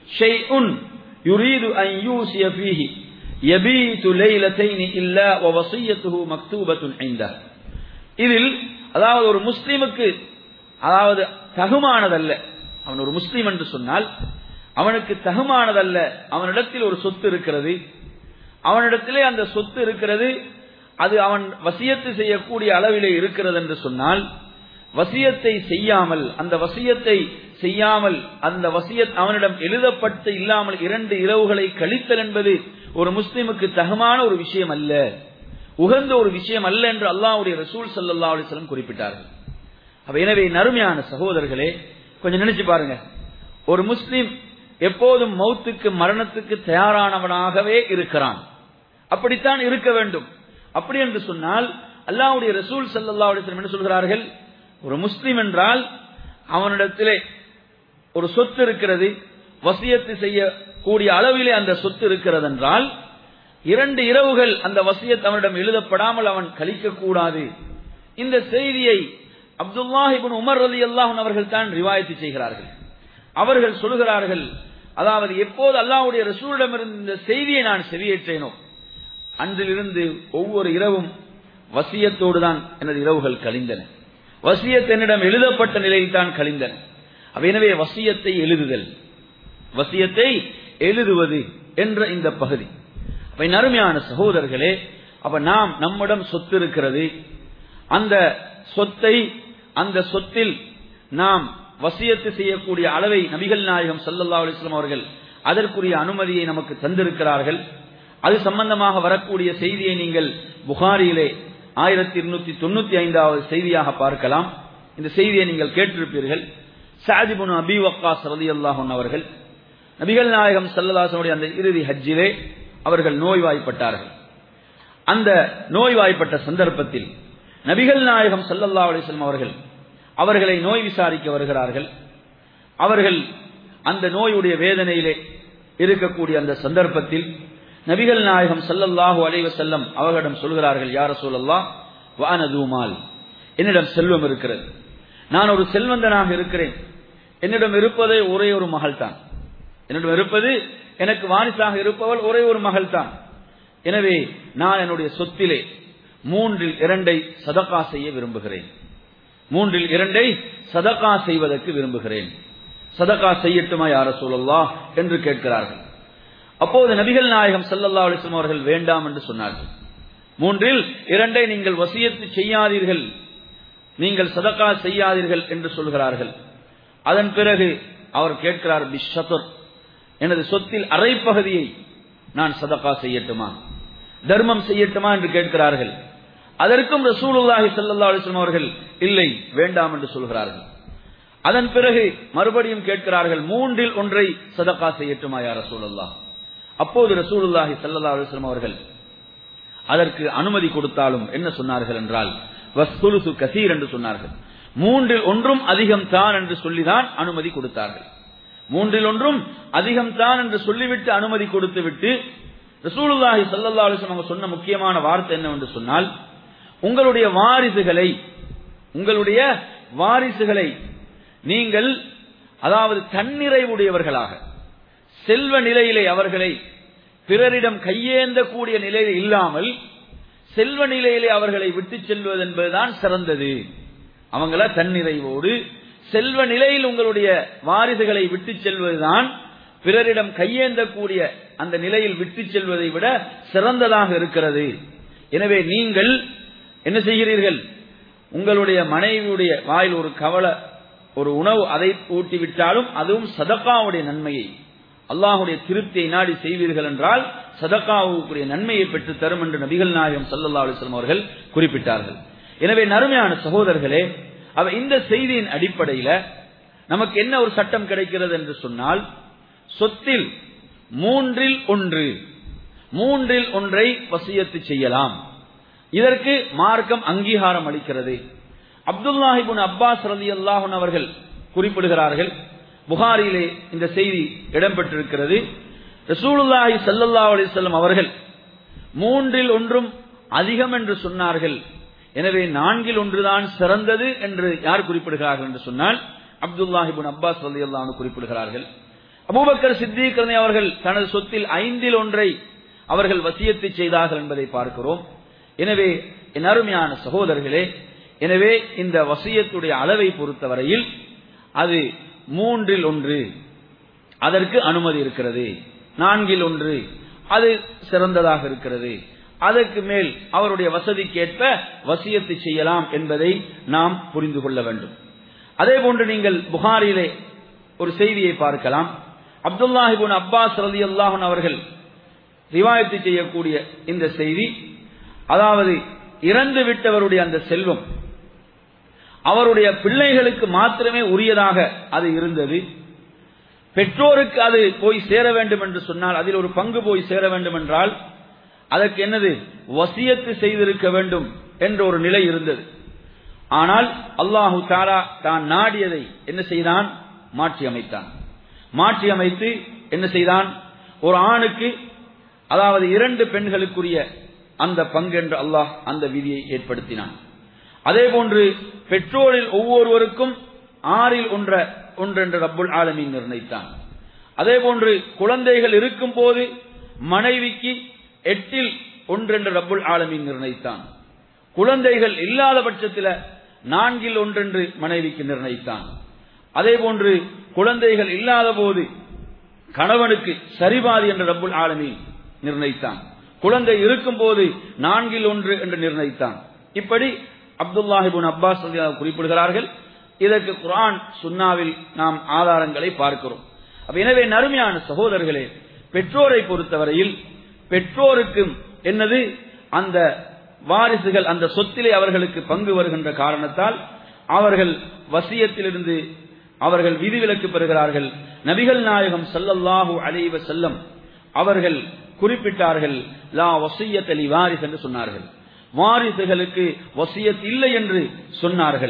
ஷைஉன் யுரீது அன் யூசிய ஃபீஹி யபீது லைலத்தைனி இல்லா வ வஸியத்துஹு மக்தூபத்துன் இந்தஹ் இதில் அதாவது ஒரு முஸ்லிமுக்கு அதாவது தகுமானதல்ல அவன் ஒரு முஸ்லீம் என்று சொன்னால் அவனுக்கு தகுமானதல்ல அவனிடத்தில் ஒரு சொத்து இருக்கிறது அவனிடத்திலே அந்த சொத்து இருக்கிறது அது அவன் வசியத்து செய்யக்கூடிய அளவிலே இருக்கிறது என்று சொன்னால் வசியத்தை செய்யாமல் அந்த வசியத்தை செய்யாமல் அந்த வசியத் அவனிடம் எழுதப்பட்டு இல்லாமல் இரண்டு இரவுகளை கழித்தல் என்பது ஒரு முஸ்லிமுக்கு தகுமான ஒரு விஷயம் அல்ல உகந்த ஒரு விஷயம் அல்ல என்று அல்லாஹ்வுடைய ரசூல் சல்லா அலிஸ்லம் குறிப்பிட்டார்கள் அப்ப எனவே நறுமையான சகோதரர்களே கொஞ்சம் நினைச்சு பாருங்க ஒரு முஸ்லிம் எப்போதும் மௌத்துக்கு மரணத்துக்கு தயாரானவனாகவே இருக்கிறான் அப்படித்தான் இருக்க வேண்டும் அப்படி என்று சொன்னால் அல்லாஹ்வுடைய ரசூல் சல்லா அலிஸ்லம் என்ன சொல்கிறார்கள் ஒரு முஸ்லிம் என்றால் அவனிடத்திலே ஒரு சொத்து இருக்கிறது வசியத்து செய்யக்கூடிய அளவிலே அந்த சொத்து இருக்கிறது என்றால் இரண்டு இரவுகள் அந்த வசியத் அவனிடம் எழுதப்படாமல் அவன் கழிக்க கூடாது இந்த செய்தியை அப்துல்லாஹிபின் உமர் ரலி அல்லாஹன் அவர்கள் தான் ரிவாயத்து செய்கிறார்கள் அவர்கள் சொல்கிறார்கள் அதாவது எப்போது அல்லாஹ்வுடைய ரசூலிடமிருந்து இந்த செய்தியை நான் செவியேற்றேனோ அன்றிலிருந்து ஒவ்வொரு இரவும் வசியத்தோடு தான் எனது இரவுகள் கழிந்தன வசியத் என்னிடம் எழுதப்பட்ட நிலையில் தான் கழிந்தன எனவே வசியத்தை எழுதுதல் வசியத்தை எழுதுவது என்ற இந்த பகுதி அப்ப நறுமையான சகோதரர்களே அப்ப நாம் நம்மிடம் சொத்து இருக்கிறது அந்த சொத்தை அந்த சொத்தில் நாம் வசியத்து செய்யக்கூடிய அளவை நபிகள் நாயகம் சல்லல்லா அலிஸ்லாம் அவர்கள் அதற்குரிய அனுமதியை நமக்கு தந்திருக்கிறார்கள் அது சம்பந்தமாக வரக்கூடிய செய்தியை நீங்கள் புகாரியிலே ஆயிரத்தி இருநூத்தி தொண்ணூத்தி ஐந்தாவது செய்தியாக பார்க்கலாம் இந்த செய்தியை நீங்கள் கேட்டிருப்பீர்கள் சாஜிபுன் அபி வக்காஸ் ரதி அல்லாஹன் அவர்கள் நபிகள் நாயகம் சல்லதாசனுடைய அந்த இறுதி ஹஜ்ஜிலே அவர்கள் நோய்வாய்ப்பட்டார்கள் அந்த நோய்வாய்ப்பட்ட சந்தர்ப்பத்தில் நபிகள் நாயகம் சல்லல்லா அலிஸ்லாம் அவர்கள் அவர்களை நோய் விசாரிக்க வருகிறார்கள் அவர்கள் அந்த நோயுடைய வேதனையிலே இருக்கக்கூடிய அந்த சந்தர்ப்பத்தில் நபிகள் நாயகம் ஸல்லல்லாஹு அலைஹி வஸல்லம் அவர்களிடம் சொல்கிறார்கள் யார சொல்லல்லா வானதுமால் என்னிடம் செல்வம் இருக்கிறது நான் ஒரு செல்வந்தனாக இருக்கிறேன் என்னிடம் இருப்பதே ஒரே ஒரு மகள் தான் என்னிடம் இருப்பது எனக்கு வாரிசாக இருப்பவள் ஒரே ஒரு மகள் தான் எனவே நான் என்னுடைய சொத்திலே மூன்றில் இரண்டை சதகா செய்ய விரும்புகிறேன் மூன்றில் இரண்டை சதகா செய்வதற்கு விரும்புகிறேன் சதகா செய்யட்டுமா யார சொல்லல்லா என்று கேட்கிறார்கள் அப்போது நபிகள் நாயகம் ஸல்லல்லாஹு அலைஹி வஸல்லம் அவர்கள் வேண்டாம் என்று சொன்னார்கள் மூன்றில் இரண்டை நீங்கள் வசியத்து செய்யாதீர்கள் நீங்கள் சதகா செய்யாதீர்கள் என்று சொல்கிறார்கள் அதன் பிறகு அவர் கேட்கிறார் பிஷத்துர் எனது சொத்தில் அரை பகுதியை நான் சதகா செய்யட்டுமா தர்மம் செய்யட்டுமா என்று கேட்கிறார்கள் அதற்கும் ரசூலுல்லாஹி ஸல்லல்லாஹு அலைஹி வஸல்லம் அவர்கள் இல்லை வேண்டாம் என்று சொல்கிறார்கள் அதன் பிறகு மறுபடியும் கேட்கிறார்கள் மூன்றில் ஒன்றை சதகா செய்யட்டுமா யா ரசூலுல்லாஹ் அப்போது ரசூலுல்லாஹி ஸல்லல்லாஹு அலைஹி வஸல்லம் அவர்கள் அதற்கு அனுமதி கொடுத்தாலும் என்ன சொன்னார்கள் என்றால் வஸ்துலுசு கசீர் என்று சொன்னார்கள் மூன்றில் ஒன்றும் அதிகம் தான் என்று சொல்லிதான் அனுமதி கொடுத்தார்கள் மூன்றில் ஒன்றும் அதிகம் தான் என்று சொல்லிவிட்டு அனுமதி கொடுத்து விட்டு ரசூலுல்லாஹி ஸல்லல்லாஹு அலைஹி வஸல்லம் அவங்க சொன்ன முக்கியமான வார்த்தை என்னவென்று சொன்னால் உங்களுடைய வாரிசுகளை உங்களுடைய வாரிசுகளை நீங்கள் அதாவது தன்னிறைவுடையவர்களாக செல்வ நிலையிலே அவர்களை பிறரிடம் கையேந்தக்கூடிய நிலையில் இல்லாமல் செல்வ நிலையிலே அவர்களை விட்டு செல்வது என்பதுதான் சிறந்தது அவங்கள தன்னிறைவோடு செல்வ நிலையில் உங்களுடைய வாரிசுகளை விட்டு செல்வதுதான் பிறரிடம் கையேந்தக்கூடிய அந்த நிலையில் விட்டு செல்வதை விட சிறந்ததாக இருக்கிறது எனவே நீங்கள் என்ன செய்கிறீர்கள் உங்களுடைய மனைவியுடைய வாயில் ஒரு கவலை ஒரு உணவு அதை ஊட்டி விட்டாலும் அதுவும் சதக்காவுடைய நன்மையை அல்லாஹுடைய திருப்தியை நாடி செய்வீர்கள் என்றால் சதக்காவுக்குரிய நன்மையை பெற்று தரும் என்று நபிகள் நாயகம் சல்லல்லா அலிஸ்லாம் அவர்கள் குறிப்பிட்டார்கள் எனவே நறுமையான சகோதரர்களே அவ இந்த செய்தியின் அடிப்படையில நமக்கு என்ன ஒரு சட்டம் கிடைக்கிறது என்று சொன்னால் சொத்தில் மூன்றில் ஒன்று மூன்றில் ஒன்றை வசியத்து செய்யலாம் இதற்கு மார்க்கம் அங்கீகாரம் அளிக்கிறது அப்துல்லாஹிபுன் அப்பாஸ் ரதி அல்லாஹன் அவர்கள் குறிப்பிடுகிறார்கள் புகாரியிலே இந்த செய்தி இடம்பெற்றிருக்கிறது ரசூலுல்லாஹி சல்லல்லா அலிசல்லம் அவர்கள் மூன்றில் ஒன்றும் அதிகம் என்று சொன்னார்கள் எனவே நான்கில் ஒன்றுதான் சிறந்தது என்று யார் குறிப்பிடுகிறார்கள் என்று சொன்னால் அப்துல்லாஹிபுன் அப்பாஸ் ரதி அல்லாஹ் குறிப்பிடுகிறார்கள் அபூபக்கர் சித்திகர்ணி அவர்கள் தனது சொத்தில் ஐந்தில் ஒன்றை அவர்கள் வசியத்து செய்தார்கள் என்பதை பார்க்கிறோம் எனவே என் அருமையான சகோதரர்களே எனவே இந்த வசியத்துடைய அளவை பொறுத்தவரையில் அது மூன்றில் ஒன்று அதற்கு அனுமதி இருக்கிறது நான்கில் ஒன்று அது சிறந்ததாக இருக்கிறது அதற்கு மேல் அவருடைய வசதிக்கேற்ப வசியத்து செய்யலாம் என்பதை நாம் புரிந்து கொள்ள வேண்டும் அதே போன்று நீங்கள் புகாரிலே ஒரு செய்தியை பார்க்கலாம் அப்துல்லாஹிபுன் அப்பாஸ் ரதி அல்லாஹன் அவர்கள் ரிவாயத்து செய்யக்கூடிய இந்த செய்தி அதாவது இறந்து விட்டவருடைய அந்த செல்வம் அவருடைய பிள்ளைகளுக்கு மாத்திரமே உரியதாக அது இருந்தது பெற்றோருக்கு அது போய் சேர வேண்டும் என்று சொன்னால் அதில் ஒரு பங்கு போய் சேர வேண்டும் என்றால் அதற்கு என்னது வசியத்து செய்திருக்க வேண்டும் என்ற ஒரு நிலை இருந்தது ஆனால் அல்லாஹு தாலா தான் நாடியதை என்ன செய்தான் மாற்றி அமைத்தான் மாற்றி அமைத்து என்ன செய்தான் ஒரு ஆணுக்கு அதாவது இரண்டு பெண்களுக்குரிய அந்த பங்கு என்று அல்லாஹ் அந்த விதியை ஏற்படுத்தினான் அதே போன்று பெற்றோரில் ஒவ்வொருவருக்கும் ஆறில் ஒன்ற ஒன்றென்று ரப்புல் ஆலமீன் நிர்ணயித்தான் அதே போன்று குழந்தைகள் இருக்கும் போது மனைவிக்கு எட்டில் ஒன்றென்று ரப்புல் ஆலமீன் நிர்ணயித்தான் குழந்தைகள் இல்லாத பட்சத்தில் நான்கில் ஒன்றென்று மனைவிக்கு நிர்ணயித்தான் அதே போன்று குழந்தைகள் இல்லாத போது கணவனுக்கு சரிபாதி என்று ரப்புல் ஆலமீன் நிர்ணயித்தான் குழந்தை இருக்கும் போது நான்கில் ஒன்று என்று நிர்ணயித்தான் இப்படி அப்துல்லாஹிபுன் அப்பாஸ் குறிப்பிடுகிறார்கள் இதற்கு குரான் சுன்னாவில் நாம் ஆதாரங்களை பார்க்கிறோம் எனவே நறுமையான சகோதரர்களே பெற்றோரை பொறுத்தவரையில் பெற்றோருக்கும் என்னது அந்த வாரிசுகள் அந்த சொத்திலே அவர்களுக்கு பங்கு வருகின்ற காரணத்தால் அவர்கள் வசியத்திலிருந்து அவர்கள் விதிவிலக்கு பெறுகிறார்கள் நபிகள் நாயகம் சல்லல்லாஹு அலைவ செல்லம் அவர்கள் குறிப்பிட்டார்கள் லா வசியத்தலி வாரிஸ் என்று சொன்னார்கள் வாரிசுகளுக்கு வசியத் இல்லை என்று சொன்னார்கள்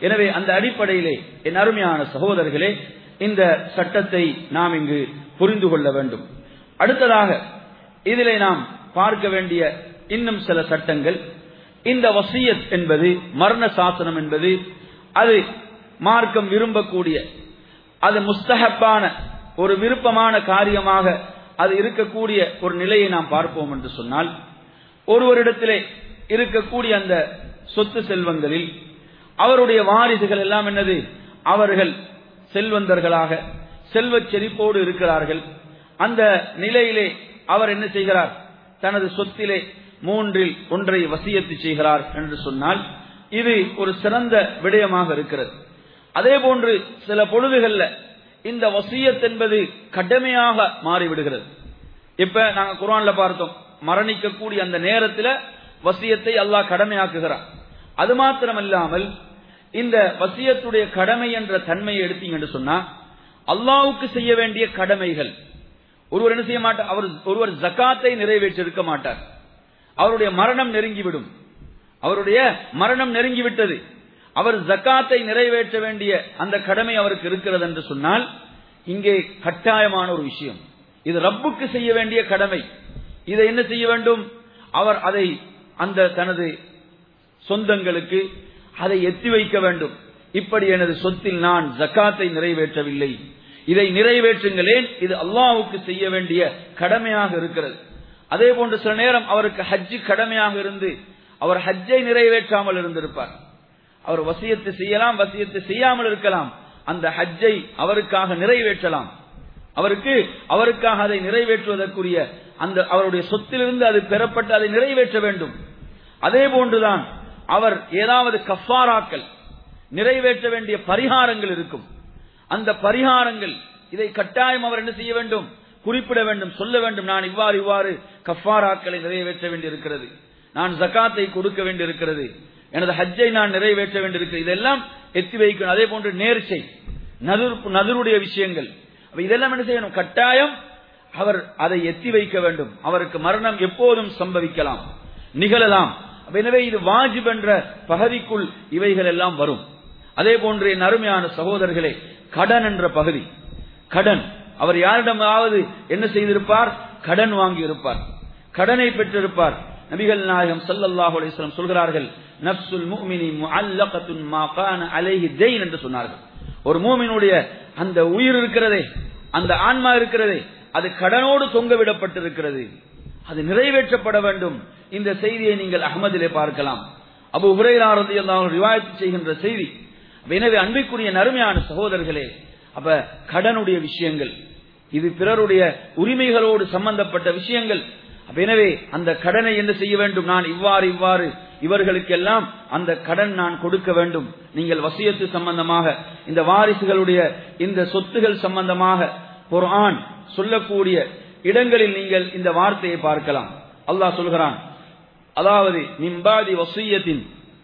எனவே அந்த அடிப்படையிலே என் அருமையான சகோதரர்களே இந்த சட்டத்தை நாம் இங்கு புரிந்து கொள்ள வேண்டும் அடுத்ததாக இதிலே நாம் பார்க்க வேண்டிய இன்னும் சில சட்டங்கள் இந்த வசியத் என்பது மரண சாசனம் என்பது அது மார்க்கம் விரும்பக்கூடிய அது முஸ்தகப்பான ஒரு விருப்பமான காரியமாக அது இருக்கக்கூடிய ஒரு நிலையை நாம் பார்ப்போம் என்று சொன்னால் ஒருவரிடத்திலே இருக்கக்கூடிய அந்த சொத்து செல்வங்களில் அவருடைய வாரிசுகள் எல்லாம் என்னது அவர்கள் செல்வந்தர்களாக செல்வச் செழிப்போடு இருக்கிறார்கள் அந்த நிலையிலே அவர் என்ன செய்கிறார் தனது சொத்திலே மூன்றில் ஒன்றை வசியத்து செய்கிறார் என்று சொன்னால் இது ஒரு சிறந்த விடயமாக இருக்கிறது அதே போன்று சில பொழுதுகள்ல இந்த வசியத் என்பது கடமையாக மாறிவிடுகிறது இப்ப நாங்க குரான்ல பார்த்தோம் மரணிக்கக்கூடிய அந்த நேரத்தில் வசியத்தை அல்லாஹ் கடமையாக்குகிறார் அது மாத்திரமல்லாமல் இந்த வசியத்துடைய கடமை என்ற தன்மையை எடுத்தீங்கன்னு சொன்னா அல்லாவுக்கு செய்ய வேண்டிய கடமைகள் ஒருவர் என்ன செய்ய மாட்டார் அவர் ஒருவர் ஜக்காத்தை நிறைவேற்றிருக்க மாட்டார் அவருடைய மரணம் நெருங்கிவிடும் அவருடைய மரணம் நெருங்கிவிட்டது அவர் ஜக்காத்தை நிறைவேற்ற வேண்டிய அந்த கடமை அவருக்கு இருக்கிறது என்று சொன்னால் இங்கே கட்டாயமான ஒரு விஷயம் இது ரப்புக்கு செய்ய வேண்டிய கடமை இதை என்ன செய்ய வேண்டும் அவர் அதை அந்த தனது சொந்தங்களுக்கு அதை எத்தி வைக்க வேண்டும் இப்படி எனது சொத்தில் நான் ஜக்காத்தை நிறைவேற்றவில்லை இதை நிறைவேற்றுங்களேன் இது அல்லாவுக்கு செய்ய வேண்டிய கடமையாக இருக்கிறது அதே போன்று சில நேரம் அவருக்கு ஹஜ்ஜு கடமையாக இருந்து அவர் ஹஜ்ஜை நிறைவேற்றாமல் இருந்திருப்பார் அவர் வசியத்தை செய்யலாம் வசியத்தை செய்யாமல் இருக்கலாம் அந்த ஹஜ்ஜை அவருக்காக நிறைவேற்றலாம் அவருக்கு அவருக்காக அதை நிறைவேற்றுவதற்குரிய அந்த அவருடைய சொத்திலிருந்து அது பெறப்பட்டு அதை நிறைவேற்ற வேண்டும் அதே போன்றுதான் அவர் ஏதாவது கஃபாராக்கள் நிறைவேற்ற வேண்டிய பரிகாரங்கள் இருக்கும் அந்த பரிகாரங்கள் இதை கட்டாயம் அவர் என்ன செய்ய வேண்டும் குறிப்பிட வேண்டும் சொல்ல வேண்டும் நான் இவ்வாறு இவ்வாறு கஃபாராக்களை நிறைவேற்ற வேண்டியிருக்கிறது நான் ஜக்காத்தை கொடுக்க வேண்டியிருக்கிறது எனது ஹஜ்ஜை நான் நிறைவேற்ற வேண்டியிருக்கிறது இதெல்லாம் எத்தி வைக்கணும் அதே போன்று நேர்ச்சை நதுர் நதுருடைய விஷயங்கள் இதெல்லாம் என்ன செய்யணும் கட்டாயம் அவர் அதை எத்தி வைக்க வேண்டும் அவருக்கு மரணம் எப்போதும் சம்பவிக்கலாம் நிகழலாம் எனவே இது வாஜிப் என்ற பகுதிக்குள் இவைகள் எல்லாம் வரும் அதே போன்று என் அருமையான சகோதரர்களே கடன் என்ற பகுதி கடன் அவர் யாரிடமாவது என்ன செய்திருப்பார் கடன் வாங்கி இருப்பார் கடனை பெற்றிருப்பார் நபிகள் நாயகம் சல்லல்லாஹு அலைஹி சொல்கிறார்கள் நப்சுல் முஃமினி முஅல்லகத்துன் மா கான அலைஹி தெய்ன் என்று சொன்னார்கள் ஒரு மூமினுடைய அந்த உயிர் இருக்கிறதே அந்த ஆன்மா இருக்கிறதே அது கடனோடு தொங்க விடப்பட்டிருக்கிறது அது நிறைவேற்றப்பட வேண்டும் இந்த செய்தியை நீங்கள் அகமதிலே பார்க்கலாம் அபு உரையாரதி எல்லாம் ரிவாயத்து செய்கின்ற செய்தி எனவே அன்பிற்குரிய நறுமையான சகோதரர்களே அப்ப கடனுடைய விஷயங்கள் இது பிறருடைய உரிமைகளோடு சம்பந்தப்பட்ட விஷயங்கள் எனவே அந்த கடனை என்ன செய்ய வேண்டும் நான் இவ்வாறு இவ்வாறு இவர்களுக்கெல்லாம் அந்த கடன் நான் கொடுக்க வேண்டும் நீங்கள் வசியத்து சம்பந்தமாக இந்த வாரிசுகளுடைய இந்த சொத்துகள் சம்பந்தமாக குர்ஆன் சொல்லக்கூடிய இடங்களில் நீங்கள் இந்த வார்த்தையை பார்க்கலாம் அல்லாஹ் சொல்கிறான் அதாவது மிம்பாதி வசியத்தின்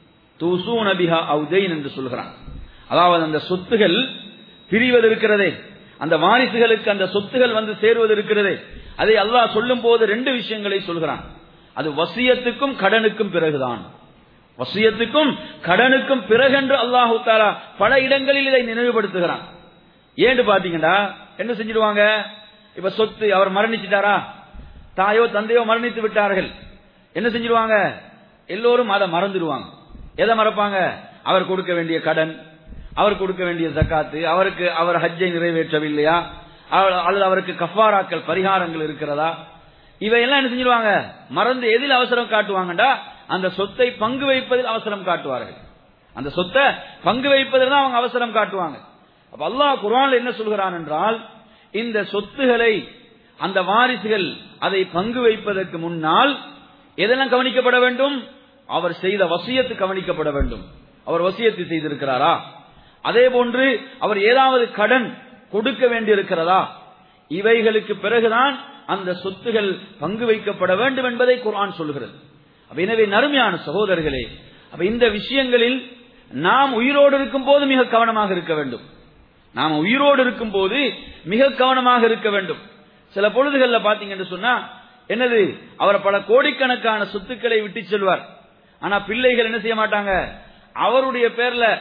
தூசூ நபிஹா அவுதெயின் என்று சொல்கிறான் அதாவது அந்த சொத்துகள் பிரிவது இருக்கிறதே அந்த வாரிசுகளுக்கு அந்த சொத்துகள் வந்து சேருவது இருக்கிறதே அதை அல்லாஹ் சொல்லும் போது ரெண்டு விஷயங்களை சொல்கிறான் அது வசியத்துக்கும் கடனுக்கும் பிறகுதான் வசியத்துக்கும் கடனுக்கும் பிறகென்று அல்லாஹு தாலா பல இடங்களில் இதை நினைவுபடுத்துகிறான் ஏன்னு பாத்தீங்கன்னா என்ன செஞ்சிடுவாங்க இப்ப சொத்து அவர் மரணிச்சிட்டாரா தாயோ தந்தையோ மரணித்து விட்டார்கள் என்ன செஞ்சிருவாங்க எல்லோரும் அதை மறந்துடுவாங்க எதை மறப்பாங்க அவர் கொடுக்க வேண்டிய கடன் அவர் கொடுக்க வேண்டிய ஜக்காத்து அவருக்கு அவர் ஹஜ்ஜை நிறைவேற்றவில்லையா அல்லது அவருக்கு கஃபாராக்கள் பரிகாரங்கள் இருக்கிறதா இவையெல்லாம் என்ன செஞ்சிருவாங்க மறந்து எதில் அவசரம் காட்டுவாங்கடா அந்த சொத்தை பங்கு வைப்பதில் அவசரம் காட்டுவார்கள் அந்த சொத்தை பங்கு வைப்பதில் தான் அவங்க அவசரம் காட்டுவாங்க அப்ப அல்லாஹ் குரான் என்ன சொல்கிறான் என்றால் இந்த சொத்துகளை அந்த வாரிசுகள் அதை பங்கு வைப்பதற்கு முன்னால் எதெல்லாம் கவனிக்கப்பட வேண்டும் அவர் செய்த வசியத்து கவனிக்கப்பட வேண்டும் அவர் வசியத்து செய்திருக்கிறாரா அதே போன்று அவர் ஏதாவது கடன் கொடுக்க வேண்டியிருக்கிறதா இவைகளுக்கு பிறகுதான் அந்த சொத்துகள் பங்கு வைக்கப்பட வேண்டும் என்பதை குர்ஆன் சொல்கிறது எனவே நறுமையான சகோதரர்களே அப்ப இந்த விஷயங்களில் நாம் உயிரோடு இருக்கும் போது மிக கவனமாக இருக்க வேண்டும் நாம் உயிரோடு இருக்கும் போது மிக கவனமாக இருக்க வேண்டும் சில பொழுதுகள்ல பாத்தீங்கன்னு சொன்னா என்னது அவர் பல கோடிக்கணக்கான சொத்துக்களை விட்டு செல்வார் ஆனா பிள்ளைகள் என்ன செய்ய மாட்டாங்க அவருடைய பேர்ல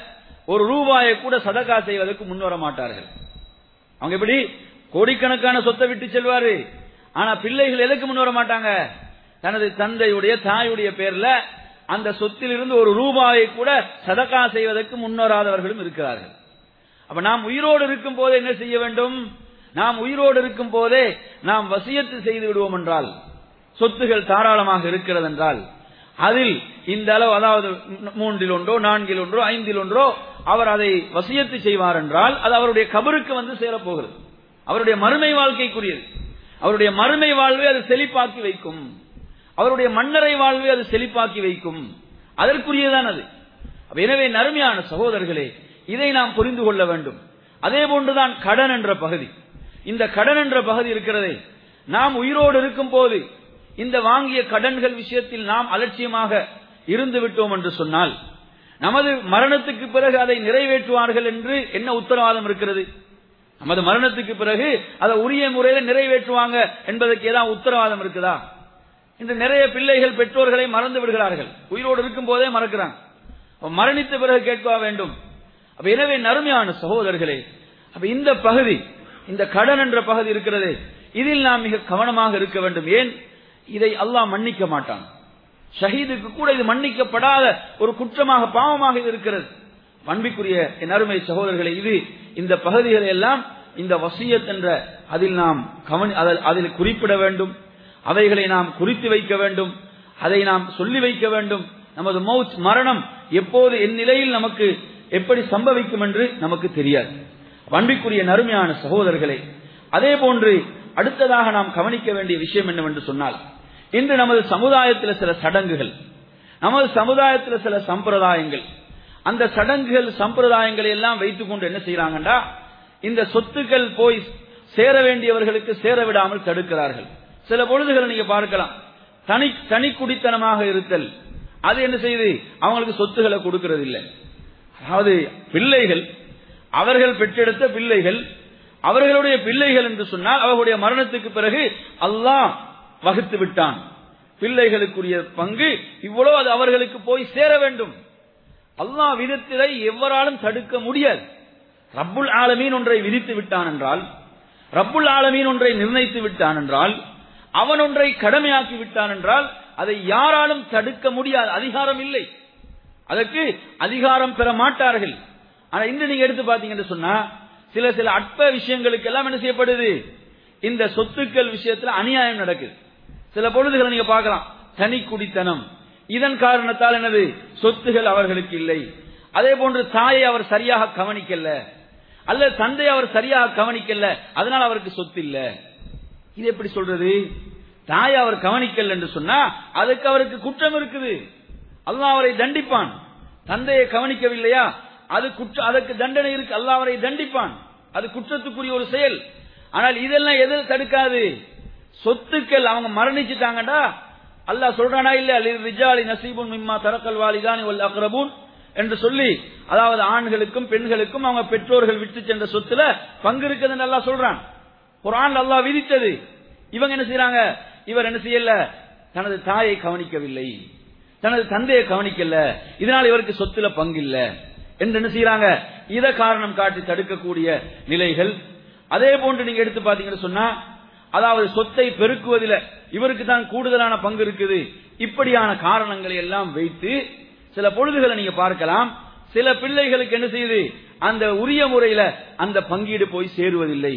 ஒரு ரூபாயை கூட சதக்கா செய்வதற்கு முன்வர மாட்டார்கள் அவங்க எப்படி கோடிக்கணக்கான சொத்தை விட்டு செல்வாரு ஆனா பிள்ளைகள் எதுக்கு முன் வர மாட்டாங்க தனது தந்தையுடைய தாயுடைய பேர்ல அந்த சொத்திலிருந்து ஒரு ரூபாயை கூட சதக்கா செய்வதற்கு முன்வராதவர்களும் இருக்கிறார்கள் அப்ப நாம் உயிரோடு இருக்கும் போதே என்ன செய்ய வேண்டும் நாம் உயிரோடு இருக்கும் போதே நாம் வசியத்து செய்து விடுவோம் என்றால் சொத்துகள் தாராளமாக இருக்கிறது என்றால் அதில் இந்த அளவு அதாவது மூன்றில் ஒன்றோ நான்கில் ஒன்றோ ஐந்தில் ஒன்றோ அவர் அதை வசியத்து செய்வார் என்றால் அது அவருடைய கபருக்கு வந்து சேரப்போகிறது அவருடைய மறுமை வாழ்க்கைக்குரியது அவருடைய மறுமை வாழ்வை அது செழிப்பாக்கி வைக்கும் அவருடைய மன்னரை வாழ்வை அது செழிப்பாக்கி வைக்கும் அதற்குரியதான் அது அப்ப எனவே நறுமையான சகோதரர்களே இதை நாம் புரிந்து கொள்ள வேண்டும் அதே போன்றுதான் கடன் என்ற பகுதி இந்த கடன் என்ற பகுதி இருக்கிறதே நாம் உயிரோடு இருக்கும் போது இந்த வாங்கிய கடன்கள் விஷயத்தில் நாம் அலட்சியமாக இருந்து விட்டோம் என்று சொன்னால் நமது மரணத்துக்கு பிறகு அதை நிறைவேற்றுவார்கள் என்று என்ன உத்தரவாதம் இருக்கிறது நமது மரணத்துக்கு பிறகு அதை உரிய முறையில் நிறைவேற்றுவாங்க என்பதற்கு ஏதாவது உத்தரவாதம் இருக்குதா இன்று நிறைய பிள்ளைகள் பெற்றோர்களை மறந்து விடுகிறார்கள் உயிரோடு இருக்கும் போதே மறக்கிறாங்க அப்ப மரணித்த பிறகு கேட்க வேண்டும் அப்ப எனவே நறுமையான சகோதரர்களே அப்ப இந்த பகுதி இந்த கடன் என்ற பகுதி இருக்கிறது இதில் நாம் மிக கவனமாக இருக்க வேண்டும் ஏன் இதை அல்லாஹ் மன்னிக்க மாட்டான் ஷஹீதுக்கு கூட இது மன்னிக்கப்படாத ஒரு குற்றமாக பாவமாக இது இருக்கிறது பண்பிக்குரிய என் அருமை சகோதரர்களை இது இந்த பகுதிகளை எல்லாம் இந்த வசியத் என்ற அதில் நாம் கவனி அதில் அதில் குறிப்பிட வேண்டும் அவைகளை நாம் குறித்து வைக்க வேண்டும் அதை நாம் சொல்லி வைக்க வேண்டும் நமது மௌத் மரணம் எப்போது என் நிலையில் நமக்கு எப்படி சம்பவிக்கும் என்று நமக்கு தெரியாது பண்பிக்குரிய நறுமையான சகோதரர்களே அதே போன்று அடுத்ததாக நாம் கவனிக்க வேண்டிய விஷயம் என்னவென்று சொன்னால் இன்று நமது சமுதாயத்தில் சில சடங்குகள் நமது சமுதாயத்தில் சில சம்பிரதாயங்கள் அந்த சடங்குகள் சம்பிரதாயங்களை எல்லாம் வைத்துக் கொண்டு என்ன செய்யறாங்கடா இந்த சொத்துக்கள் போய் சேர வேண்டியவர்களுக்கு சேர விடாமல் தடுக்கிறார்கள் சில பொழுதுகளை நீங்க பார்க்கலாம் தனி தனி குடித்தனமாக இருத்தல் அது என்ன செய்யுது அவங்களுக்கு சொத்துக்களை கொடுக்கிறது இல்லை அதாவது பிள்ளைகள் அவர்கள் பெற்றெடுத்த பிள்ளைகள் அவர்களுடைய பிள்ளைகள் என்று சொன்னால் அவர்களுடைய மரணத்துக்கு பிறகு அல்லாஹ் வகுத்து விட்டான் பிள்ளைகளுக்குரிய பங்கு இவ்வளவு அது அவர்களுக்கு போய் சேர வேண்டும் அல்லாஹ் விதத்திலை எவராலும் தடுக்க முடியாது ரப்புல் ஆலமீன் ஒன்றை விதித்து விட்டான் என்றால் ரப்புல் ஆலமீன் ஒன்றை நிர்ணயித்து விட்டான் என்றால் அவன் ஒன்றை கடமையாக்கி விட்டான் என்றால் அதை யாராலும் தடுக்க முடியாது அதிகாரம் இல்லை அதற்கு அதிகாரம் பெற மாட்டார்கள் ஆனா இன்று நீங்க எடுத்து பாத்தீங்கன்னு சொன்னா சில சில அற்ப விஷயங்களுக்கு எல்லாம் என்ன செய்யப்படுது இந்த சொத்துக்கள் விஷயத்துல அநியாயம் நடக்குது சில பொழுதுகளை நீங்க பார்க்கலாம் தனி குடித்தனம் இதன் காரணத்தால் என்னது சொத்துகள் அவர்களுக்கு இல்லை அதே போன்று தாயை அவர் சரியாக கவனிக்கல அல்லது தந்தை அவர் சரியாக கவனிக்கல அதனால் அவருக்கு சொத்து இல்ல இது எப்படி சொல்றது தாயை அவர் கவனிக்கல என்று சொன்னா அதுக்கு அவருக்கு குற்றம் இருக்குது அல்லாஹ் அவரை தண்டிப்பான் தந்தையை கவனிக்கவில்லையா அது குற்ற அதற்கு தண்டனை இருக்கு அல்லாஹ் அவரை தண்டிப்பான் அது குற்றத்துக்குரிய ஒரு செயல் ஆனால் இதெல்லாம் எது தடுக்காது சொத்துக்கள் அவங்க மரணிச்சுட்டாங்கடா அல்லாஹ் சொல்றானா இல்ல ரிஜாலி நசீபுன் மிம்மா தரக்கல் வாலிதான் வல் அக்ரபூன் என்று சொல்லி அதாவது ஆண்களுக்கும் பெண்களுக்கும் அவங்க பெற்றோர்கள் விட்டு சென்ற சொத்துல பங்கு இருக்குதுன்னு அல்லாஹ் சொல்றான் குரான் அல்லாஹ் விதித்தது இவங்க என்ன செய்யறாங்க இவர் என்ன செய்யல தனது தாயை கவனிக்கவில்லை தனது தந்தையை கவனிக்கல இதனால் இவருக்கு சொத்துல பங்கு இல்ல என்று என்ன செய்யறாங்க இத காரணம் காட்டி தடுக்கக்கூடிய நிலைகள் அதே போன்று நீங்க எடுத்து பாத்தீங்கன்னு சொன்னா அதாவது சொத்தை பெருக்குவதில் இவருக்கு தான் கூடுதலான பங்கு இருக்குது இப்படியான காரணங்களை எல்லாம் வைத்து சில பொழுதுகளை நீங்க பார்க்கலாம் சில பிள்ளைகளுக்கு என்ன செய்யுது அந்த உரிய முறையில அந்த பங்கீடு போய் சேருவதில்லை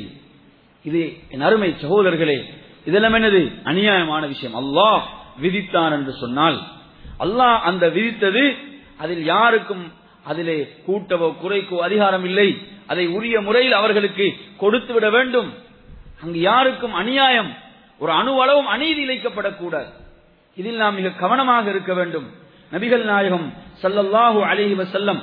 இது என் அருமை சகோதரர்களே இதெல்லாம் என்னது அநியாயமான விஷயம் அல்லாஹ் விதித்தான் என்று சொன்னால் அல்லாஹ் அந்த விதித்தது அதில் யாருக்கும் அதிலே கூட்டவோ குறைக்கோ அதிகாரம் இல்லை அதை உரிய முறையில் அவர்களுக்கு கொடுத்து விட வேண்டும் அங்கு யாருக்கும் அநியாயம் ஒரு அணுவளவும் அநீதி இழைக்கப்படக்கூடாது இதில் நாம் மிக கவனமாக இருக்க வேண்டும் நபிகள் நாயகம் சல்லல்லாஹு அலைஹி வசல்லம்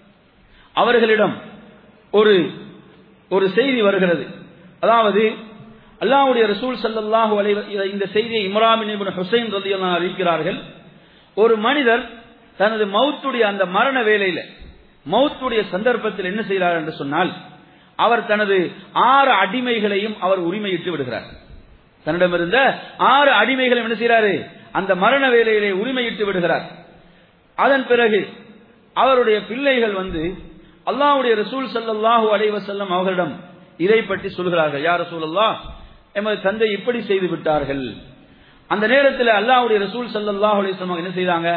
அவர்களிடம் ஒரு ஒரு செய்தி வருகிறது அதாவது அல்லாஹ்வுடைய ரசூல் சல்லல்லாஹு அலைஹி இந்த செய்தியை இம்ராமின் இப்னு ஹுசைன் ரலியல்லாஹு அறிவிக்கிறார்கள் ஒரு மனிதர் தனது மௌத்துடைய அந்த மரண வேலையில மௌத்துடைய சந்தர்ப்பத்தில் என்ன செய்கிறார் என்று சொன்னால் அவர் தனது ஆறு அடிமைகளையும் அவர் உரிமையிட்டு விடுகிறார் தன்னிடமிருந்த ஆறு அடிமைகளையும் என்ன செய்கிறாரு அந்த மரண வேலையிலே உரிமையிட்டு விடுகிறார் அதன் பிறகு அவருடைய பிள்ளைகள் வந்து அல்லாஹ்வுடைய ரசூல் ஸல்லல்லாஹு அலைஹி வஸல்லம் அவர்களிடம் இதை பற்றி சொல்கிறார்கள் யார் ரசூலல்லாஹ் எமது தந்தை இப்படி செய்து விட்டார்கள் அந்த நேரத்தில் அல்லாஹ்வுடைய ரசூல் ஸல்லல்லாஹு அலைஹி வஸல்லம் என்ன செய்தாங்க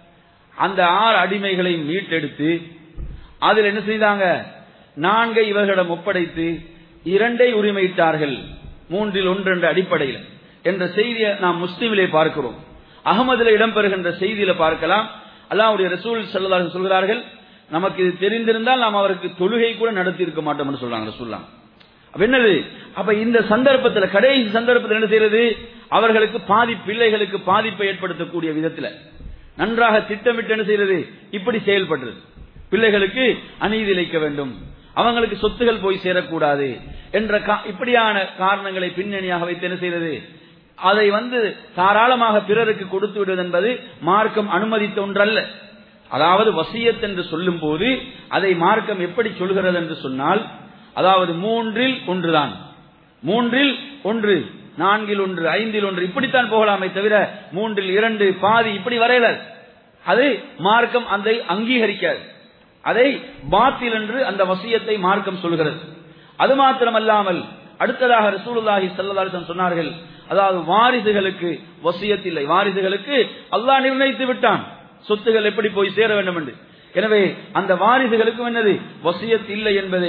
அந்த ஆறு அடிமைகளை மீட்டெடுத்து அதில் என்ன செய்தாங்க நான்கை இவர்களிடம் ஒப்படைத்து இரண்டை உரிமையிட்டார்கள் மூன்றில் ஒன்று என்ற அடிப்படையில் என்ற செய்தியை நாம் முஸ்லிமிலே பார்க்கிறோம் அகமதுல இடம்பெறுகின்ற செய்தியில பார்க்கலாம் அல்லாஹ்வுடைய ரசூல் ஸல்லல்லாஹு அலைஹி சொல்கிறார்கள் நமக்கு இது தெரிந்திருந்தால் நாம் அவருக்கு தொழுகை கூட நடத்தி இருக்க மாட்டோம்னு சொல்றாங்க ரசூல்லாம் அப்ப என்னது அப்ப இந்த சந்தர்ப்பத்தில் கடைசி சந்தர்ப்பத்தில் என்ன செய்யறது அவர்களுக்கு பாதி பிள்ளைகளுக்கு பாதிப்பை ஏற்படுத்தக்கூடிய விதத்தில் நன்றாக திட்டமிட்டு என்ன செய்யறது இப்படி செயல்படுறது பிள்ளைகளுக்கு அநீதி இழைக்க வேண்டும் அவங்களுக்கு சொத்துகள் போய் சேரக்கூடாது என்ற கா- இப்படியான காரணங்களை பின்னணியாக வைத்து என்ன செய்யறது அதை வந்து தாராளமாக பிறருக்கு கொடுத்து விடுவது என்பது மார்க்கம் அனுமதித்த ஒன்றல்ல அதாவது வசியத் என்று சொல்லும் போது அதை மார்க்கம் எப்படி சொல்கிறது என்று சொன்னால் அதாவது மூன்றில் ஒன்றுதான் மூன்றில் ஒன்று நான்கில் ஒன்று ஐந்தில் ஒன்று இப்படித்தான் போகலாமே தவிர மூன்றில் இரண்டு பாதி இப்படி வரையல அது மார்க்கம் அதை அங்கீகரிக்காது அதை பாத்தில் என்று அந்த வசியத்தை மார்க்கம் சொல்கிறது அது மாத்திரமல்லாமல் அடுத்ததாக ரசூலுல்லாஹி ஸல்லல்லாஹு அலைஹி வஸல்லம் சொன்னார்கள் அதாவது வாரிசுகளுக்கு வசியத் இல்லை வாரிசுகளுக்கு அல்லாஹ் நிர்ணயித்து விட்டான் சொத்துகள் எப்படி போய் சேர வேண்டும் என்று எனவே அந்த வாரிசுகளுக்கும் என்னது வசியத் இல்லை என்பதை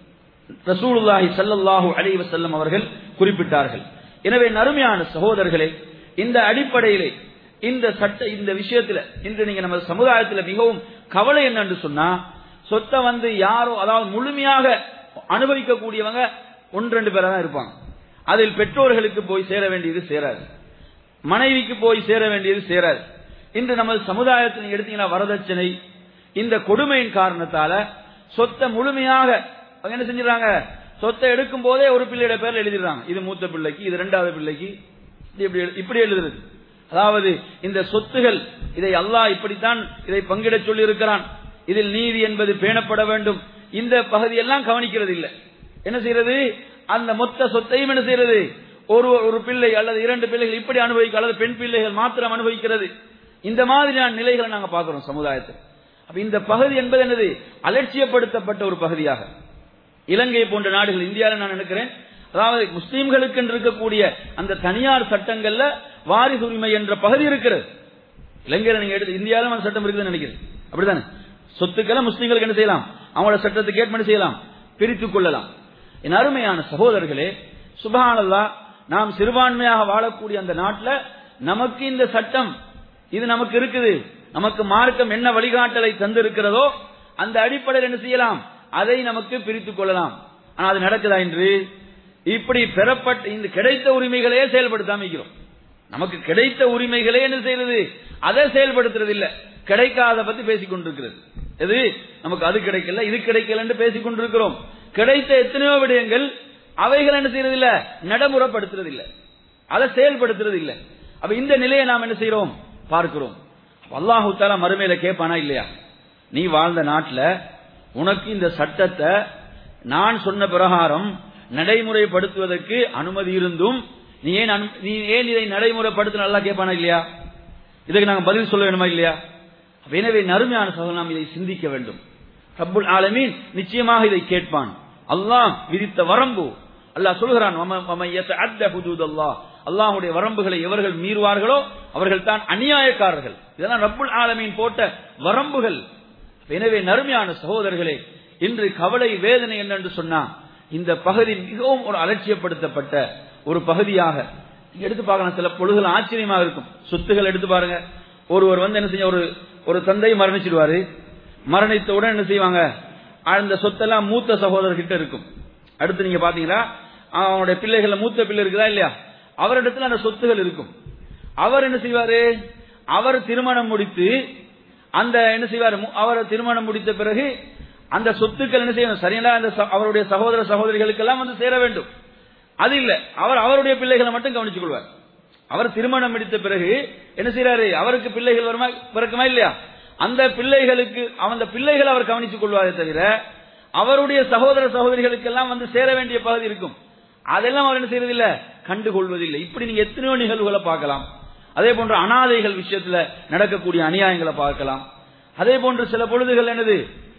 ரசூலுல்லாஹி ஸல்லல்லாஹு அலைஹி வஸல்லம் அவர்கள் குறிப்பிட்டார்கள் எனவே நறுமையான சகோதரர்களே இந்த அடிப்படையிலே இந்த சட்ட இந்த விஷயத்துல இன்று நீங்க நம்ம சமுதாயத்துல மிகவும் கவலை என்னன்னு சொன்னா சொத்தை வந்து யாரோ அதாவது முழுமையாக அனுபவிக்கக்கூடியவங்க ஒன்று ரெண்டு பேரா தான் இருப்பாங்க அதில் பெற்றோர்களுக்கு போய் சேர வேண்டியது சேராது மனைவிக்கு போய் சேர வேண்டியது சேராது இன்று நமது சமுதாயத்தில் நீங்க எடுத்தீங்கன்னா வரதட்சணை இந்த கொடுமையின் காரணத்தால சொத்தை முழுமையாக அவங்க என்ன செஞ்சிடறாங்க சொத்தை எடுக்கும் போதே ஒரு பிள்ளையோட பேர்ல எழுதிடுறாங்க இது மூத்த பிள்ளைக்கு இது ரெண்டாவது பிள்ளைக்கு இது இப்படி எழு- இப்படி எழுதுறது அதாவது இந்த சொத்துகள் இதை அல்லாஹ் இப்படித்தான் இதை பங்கிடச் சொல்லி இருக்கிறான் இதில் நீதி என்பது பேணப்பட வேண்டும் இந்த பகுதியெல்லாம் கவனிக்கிறது இல்லை என்ன செய்யறது அந்த மொத்த சொத்தையும் என்ன செய்யறது ஒரு ஒரு பிள்ளை அல்லது இரண்டு பிள்ளைகள் இப்படி அனுபவிக்க அல்லது பெண் பிள்ளைகள் மாத்திரம் அனுபவிக்கிறது இந்த மாதிரியான நிலைகளை நாங்க பார்க்கிறோம் சமுதாயத்தில் அப்ப இந்த பகுதி என்பது என்னது அலட்சியப்படுத்தப்பட்ட ஒரு பகுதியாக இலங்கை போன்ற நாடுகள் இந்தியாவில் நான் நினைக்கிறேன் அதாவது முஸ்லீம்களுக்கு என்று இருக்கக்கூடிய அந்த தனியார் சட்டங்கள்ல வாரிசு உரிமை என்ற பகுதி இருக்கிறது இலங்கையில நீங்க எடுத்து இந்தியாவிலும் அந்த சட்டம் இருக்குதுன்னு நினைக்கிறேன் அப்படித்தானே சொத்துக்களை முஸ்லீம்களுக்கு என்ன செய்யலாம் அவங்களோட சட்டத்துக்கு ஏற்ப என்ன செய்யலாம் பிரித்துக் கொள்ளலாம் என் அருமையான சகோதரர்களே சுபஹானல்லா நாம் சிறுபான்மையாக வாழக்கூடிய அந்த நாட்டில் நமக்கு இந்த சட்டம் இது நமக்கு இருக்குது நமக்கு மார்க்கம் என்ன வழிகாட்டலை தந்திருக்கிறதோ அந்த அடிப்படையில் என்ன செய்யலாம் அதை நமக்கு பிரித்துக் கொள்ளலாம் ஆனா அது நடக்குதா என்று இப்படி பெறப்பட்ட இந்த கிடைத்த உரிமைகளையே செயல்படுத்தாம இருக்கிறோம் நமக்கு கிடைத்த உரிமைகளே என்ன செய்யறது அதை செயல்படுத்துறது இல்ல கிடைக்காத பத்தி பேசிக் கொண்டிருக்கிறது எது நமக்கு அது கிடைக்கல இது கிடைக்கல என்று பேசிக் கொண்டிருக்கிறோம் கிடைத்த எத்தனையோ விடயங்கள் அவைகள் என்ன செய்யறது இல்ல நடைமுறைப்படுத்துறது இல்ல அதை செயல்படுத்துறது இல்ல அப்ப இந்த நிலையை நாம் என்ன செய்யறோம் பார்க்கிறோம் அப்ப அல்லாஹு தாலா மறுமையில கேட்பானா இல்லையா நீ வாழ்ந்த நாட்டுல உனக்கு இந்த சட்டத்தை நான் சொன்ன பிரகாரம் நடைமுறைப்படுத்துவதற்கு அனுமதி இருந்தும் நீ ஏன் அனு- நீ ஏன் இதை நடைமுறைப்படுத்த நல்லா கேட்பானா இல்லையா இதுக்கு நாங்க பதில் சொல்ல வேணுமா இல்லையா அப்ப எனவே நறுமையான சகோதரர் நாம் இதை சிந்திக்க வேண்டும் ரப்புல் ஆலமீன் நிச்சயமாக இதை கேட்பான் அல்லாஹ் விதித்த வரம்பு அல்லாஹ் சொல்கிறான் "வம- வமன் யதஅத்த ஹுதூதல்லாஹ்." அல்லாஹ்வுடைய வரம்புகளை எவர்கள் மீறுவார்களோ அவர்கள் தான் அநியாயக்காரர்கள் இதெல்லாம் ரப்புல் ஆலமீன் போட்ட வரம்புகள் எனவே நறுமையான சகோதரர்களே இன்று கவலை வேதனை என்னென்று சொன்னா இந்த பகுதி மிகவும் ஒரு அலட்சியப்படுத்தப்பட்ட ஒரு பகுதியாக நீங்க எடுத்து பார்க்கலாம் சில பொழுதுகள் ஆச்சரியமாக இருக்கும் சொத்துகள் எடுத்து பாருங்க ஒருவர் வந்து என்ன செய்ய ஒரு ஒரு தந்தை மரணிச்சிடுவாரு மரணித்தவுடன் என்ன செய்வாங்க அந்த சொத்தெல்லாம் மூத்த சகோதரர்கிட்ட இருக்கும் அடுத்து நீங்க பாத்தீங்கன்னா அவனுடைய பிள்ளைகள் மூத்த பிள்ளை இருக்குதா இல்லையா அவரிடத்துல அந்த சொத்துகள் இருக்கும் அவர் என்ன செய்வாரு அவர் திருமணம் முடித்து அந்த என்ன செய்வார் மு- அவர் திருமணம் முடித்த பிறகு அந்த சொத்துக்கள் என்ன செய்யணும் சரியா அந்த ச- அவருடைய சகோதர சகோதரிகளுக்கெல்லாம் வந்து சேர வேண்டும் அது இல்ல அவர் அவருடைய பிள்ளைகளை மட்டும் கவனித்துக் கொள்வார் அவர் திருமணம் முடித்த பிறகு என்ன செய்யறாரு அவருக்கு பிள்ளைகள் வருமா பிறக்குமா இல்லையா அந்த பிள்ளைகளுக்கு அந்த பிள்ளைகளை அவர் கவனித்துக் கொள்வாரே தவிர அவருடைய சகோதர சகோதரிகளுக்கெல்லாம் வந்து சேர வேண்டிய பகுதி இருக்கும் அதெல்லாம் அவர் என்ன செய்யறதில்ல கண்டுகொள்வதில்லை இப்படி நீங்க எத்தனையோ நிகழ்வுகளை பார்க்கலாம் அதே போன்று அனாதைகள் விஷயத்துல நடக்கக்கூடிய அநியாயங்களை பார்க்கலாம் அதே போன்று சில பொழுதுகள் என்னது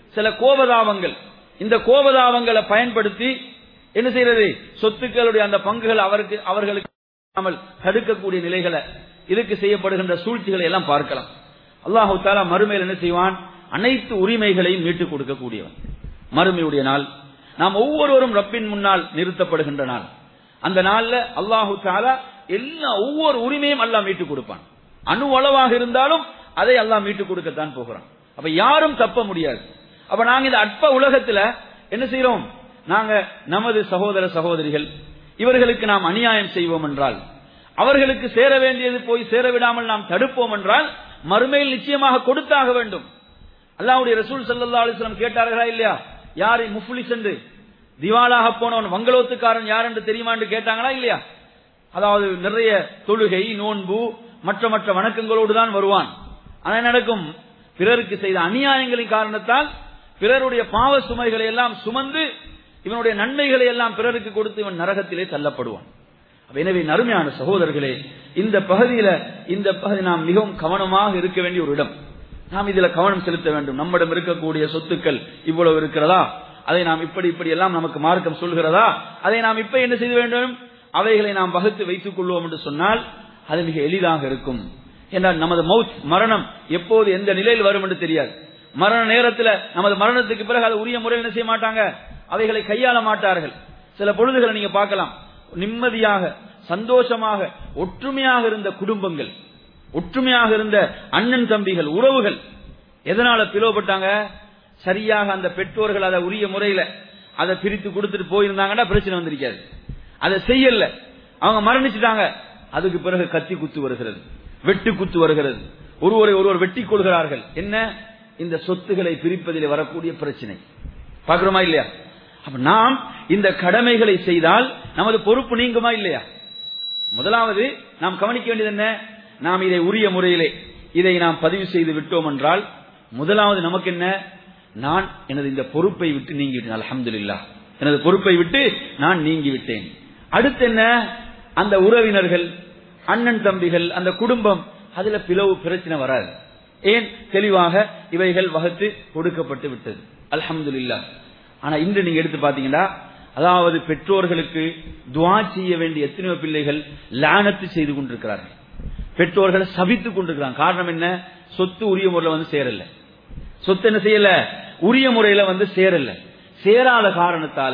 சில கோபதாபங்கள் இந்த கோபதாபங்களை பயன்படுத்தி என்ன செய்யறது சொத்துக்களுடைய அந்த பங்குகள் அவருக்கு அவர்களுக்கு இல்லாமல் தடுக்கக்கூடிய நிலைகளை இதுக்கு செய்யப்படுகின்ற சூழ்ச்சிகளை எல்லாம் பார்க்கலாம் அல்லாஹு தாலா மறுமையில் என்ன செய்வான் அனைத்து உரிமைகளையும் மீட்டுக் கொடுக்கக்கூடியவன் மறுமையுடைய நாள் நாம் ஒவ்வொருவரும் ரப்பின் முன்னால் நிறுத்தப்படுகின்ற நாள் அந்த நாள்ல அல்லாஹு தாலா எல்லா ஒவ்வொரு உரிமையும் அல்லாஹ் மீட்டுக் கொடுப்பான் அணு அளவாக இருந்தாலும் அதை அல்லாஹ் மீட்டுக் கொடுக்கத்தான் போகிறான் அப்ப யாரும் தப்ப முடியாது அப்ப நாங்க இந்த அற்ப உலகத்துல என்ன செய்யறோம் நாங்க நமது சகோதர சகோதரிகள் இவர்களுக்கு நாம் அநியாயம் செய்வோம் என்றால் அவர்களுக்கு சேர வேண்டியது போய் சேர விடாமல் நாம் தடுப்போம் என்றால் மறுமையில் நிச்சயமாக கொடுத்தாக வேண்டும் அல்லாஹ்வுடைய ரசூல் ஸல்லல்லாஹு அலைஹி வஸல்லம் கேட்டார்களா இல்லையா யாரை முஃப்லிஸ் என்று திவாலாக போனவன் வங்களோத்துக்காரன் யார் என்று தெரியுமா என்று கேட்டாங்களா இல்லையா அதாவது நிறைய தொழுகை நோன்பு மற்ற மற்ற வணக்கங்களோடு தான் வருவான் ஆனா என்ன நடக்கும் பிறருக்கு செய்த அநியாயங்களின் காரணத்தால் பிறருடைய பாவ சுமைகளை எல்லாம் சுமந்து இவனுடைய நன்மைகளை எல்லாம் பிறருக்கு கொடுத்து இவன் நரகத்திலே தள்ளப்படுவான் அப்ப எனவே நறுமையான சகோதரர்களே இந்த பகுதியில இந்த பகுதி நாம் மிகவும் கவனமாக இருக்க வேண்டிய ஒரு இடம் நாம் இதுல கவனம் செலுத்த வேண்டும் நம்மிடம் இருக்கக்கூடிய சொத்துக்கள் இவ்வளவு இருக்கிறதா அதை நாம் இப்படி இப்படி எல்லாம் நமக்கு மார்க்கம் சொல்கிறதா அதை நாம் இப்ப என்ன செய்ய வேண்டும் அவைகளை நாம் வகுத்து வைத்துக் கொள்வோம் என்று சொன்னால் அது மிக எளிதாக இருக்கும் என்றால் நமது மவுத் மரணம் எப்போது எந்த நிலையில் வரும் என்று தெரியாது மரண நேரத்தில் நமது மரணத்துக்கு பிறகு அதை உரிய முறையில் என்ன செய்ய மாட்டாங்க அவைகளை கையாள மாட்டார்கள் சில பொழுதுகளை நீங்க பார்க்கலாம் நிம்மதியாக சந்தோஷமாக ஒற்றுமையாக இருந்த குடும்பங்கள் ஒற்றுமையாக இருந்த அண்ணன் தம்பிகள் உறவுகள் எதனால பிளவுபட்டாங்க சரியாக அந்த பெற்றோர்கள் அதை உரிய முறையில அதை பிரித்து கொடுத்துட்டு போயிருந்தாங்கன்னா பிரச்சனை வந்திருக்காது அதை செய்யல அவங்க மரணிச்சுட்டாங்க அதுக்கு பிறகு கத்தி குத்து வருகிறது வெட்டு குத்து வருகிறது ஒருவரை ஒருவர் வெட்டி கொள்கிறார்கள் என்ன இந்த சொத்துக்களை பிரிப்பதில் வரக்கூடிய பிரச்சனை பாக்குறோமா இல்லையா அப்ப நாம் இந்த கடமைகளை செய்தால் நமது பொறுப்பு நீங்குமா இல்லையா முதலாவது நாம் கவனிக்க வேண்டியது என்ன நாம் இதை உரிய முறையிலே இதை நாம் பதிவு செய்து விட்டோம் என்றால் முதலாவது நமக்கு என்ன நான் எனது இந்த பொறுப்பை விட்டு நீங்கிவிட்டேன் அலமதுல்லா எனது பொறுப்பை விட்டு நான் நீங்கி விட்டேன் அடுத்து என்ன அந்த உறவினர்கள் அண்ணன் தம்பிகள் அந்த குடும்பம் அதுல பிளவு பிரச்சனை வராது ஏன் தெளிவாக இவைகள் வகுத்து கொடுக்கப்பட்டு விட்டது அல்ஹம்துலில்லா ஆனா இன்று நீங்க எடுத்து பாத்தீங்கன்னா அதாவது பெற்றோர்களுக்கு துவா செய்ய வேண்டிய எத்தனையோ பிள்ளைகள் லானத்து செய்து கொண்டிருக்கிறார்கள் பெற்றோர்களை சபித்துக் கொண்டிருக்கிறாங்க காரணம் என்ன சொத்து உரிய முறையில வந்து சேரல சொத்து என்ன செய்யல உரிய முறையில வந்து சேரல சேராத காரணத்தால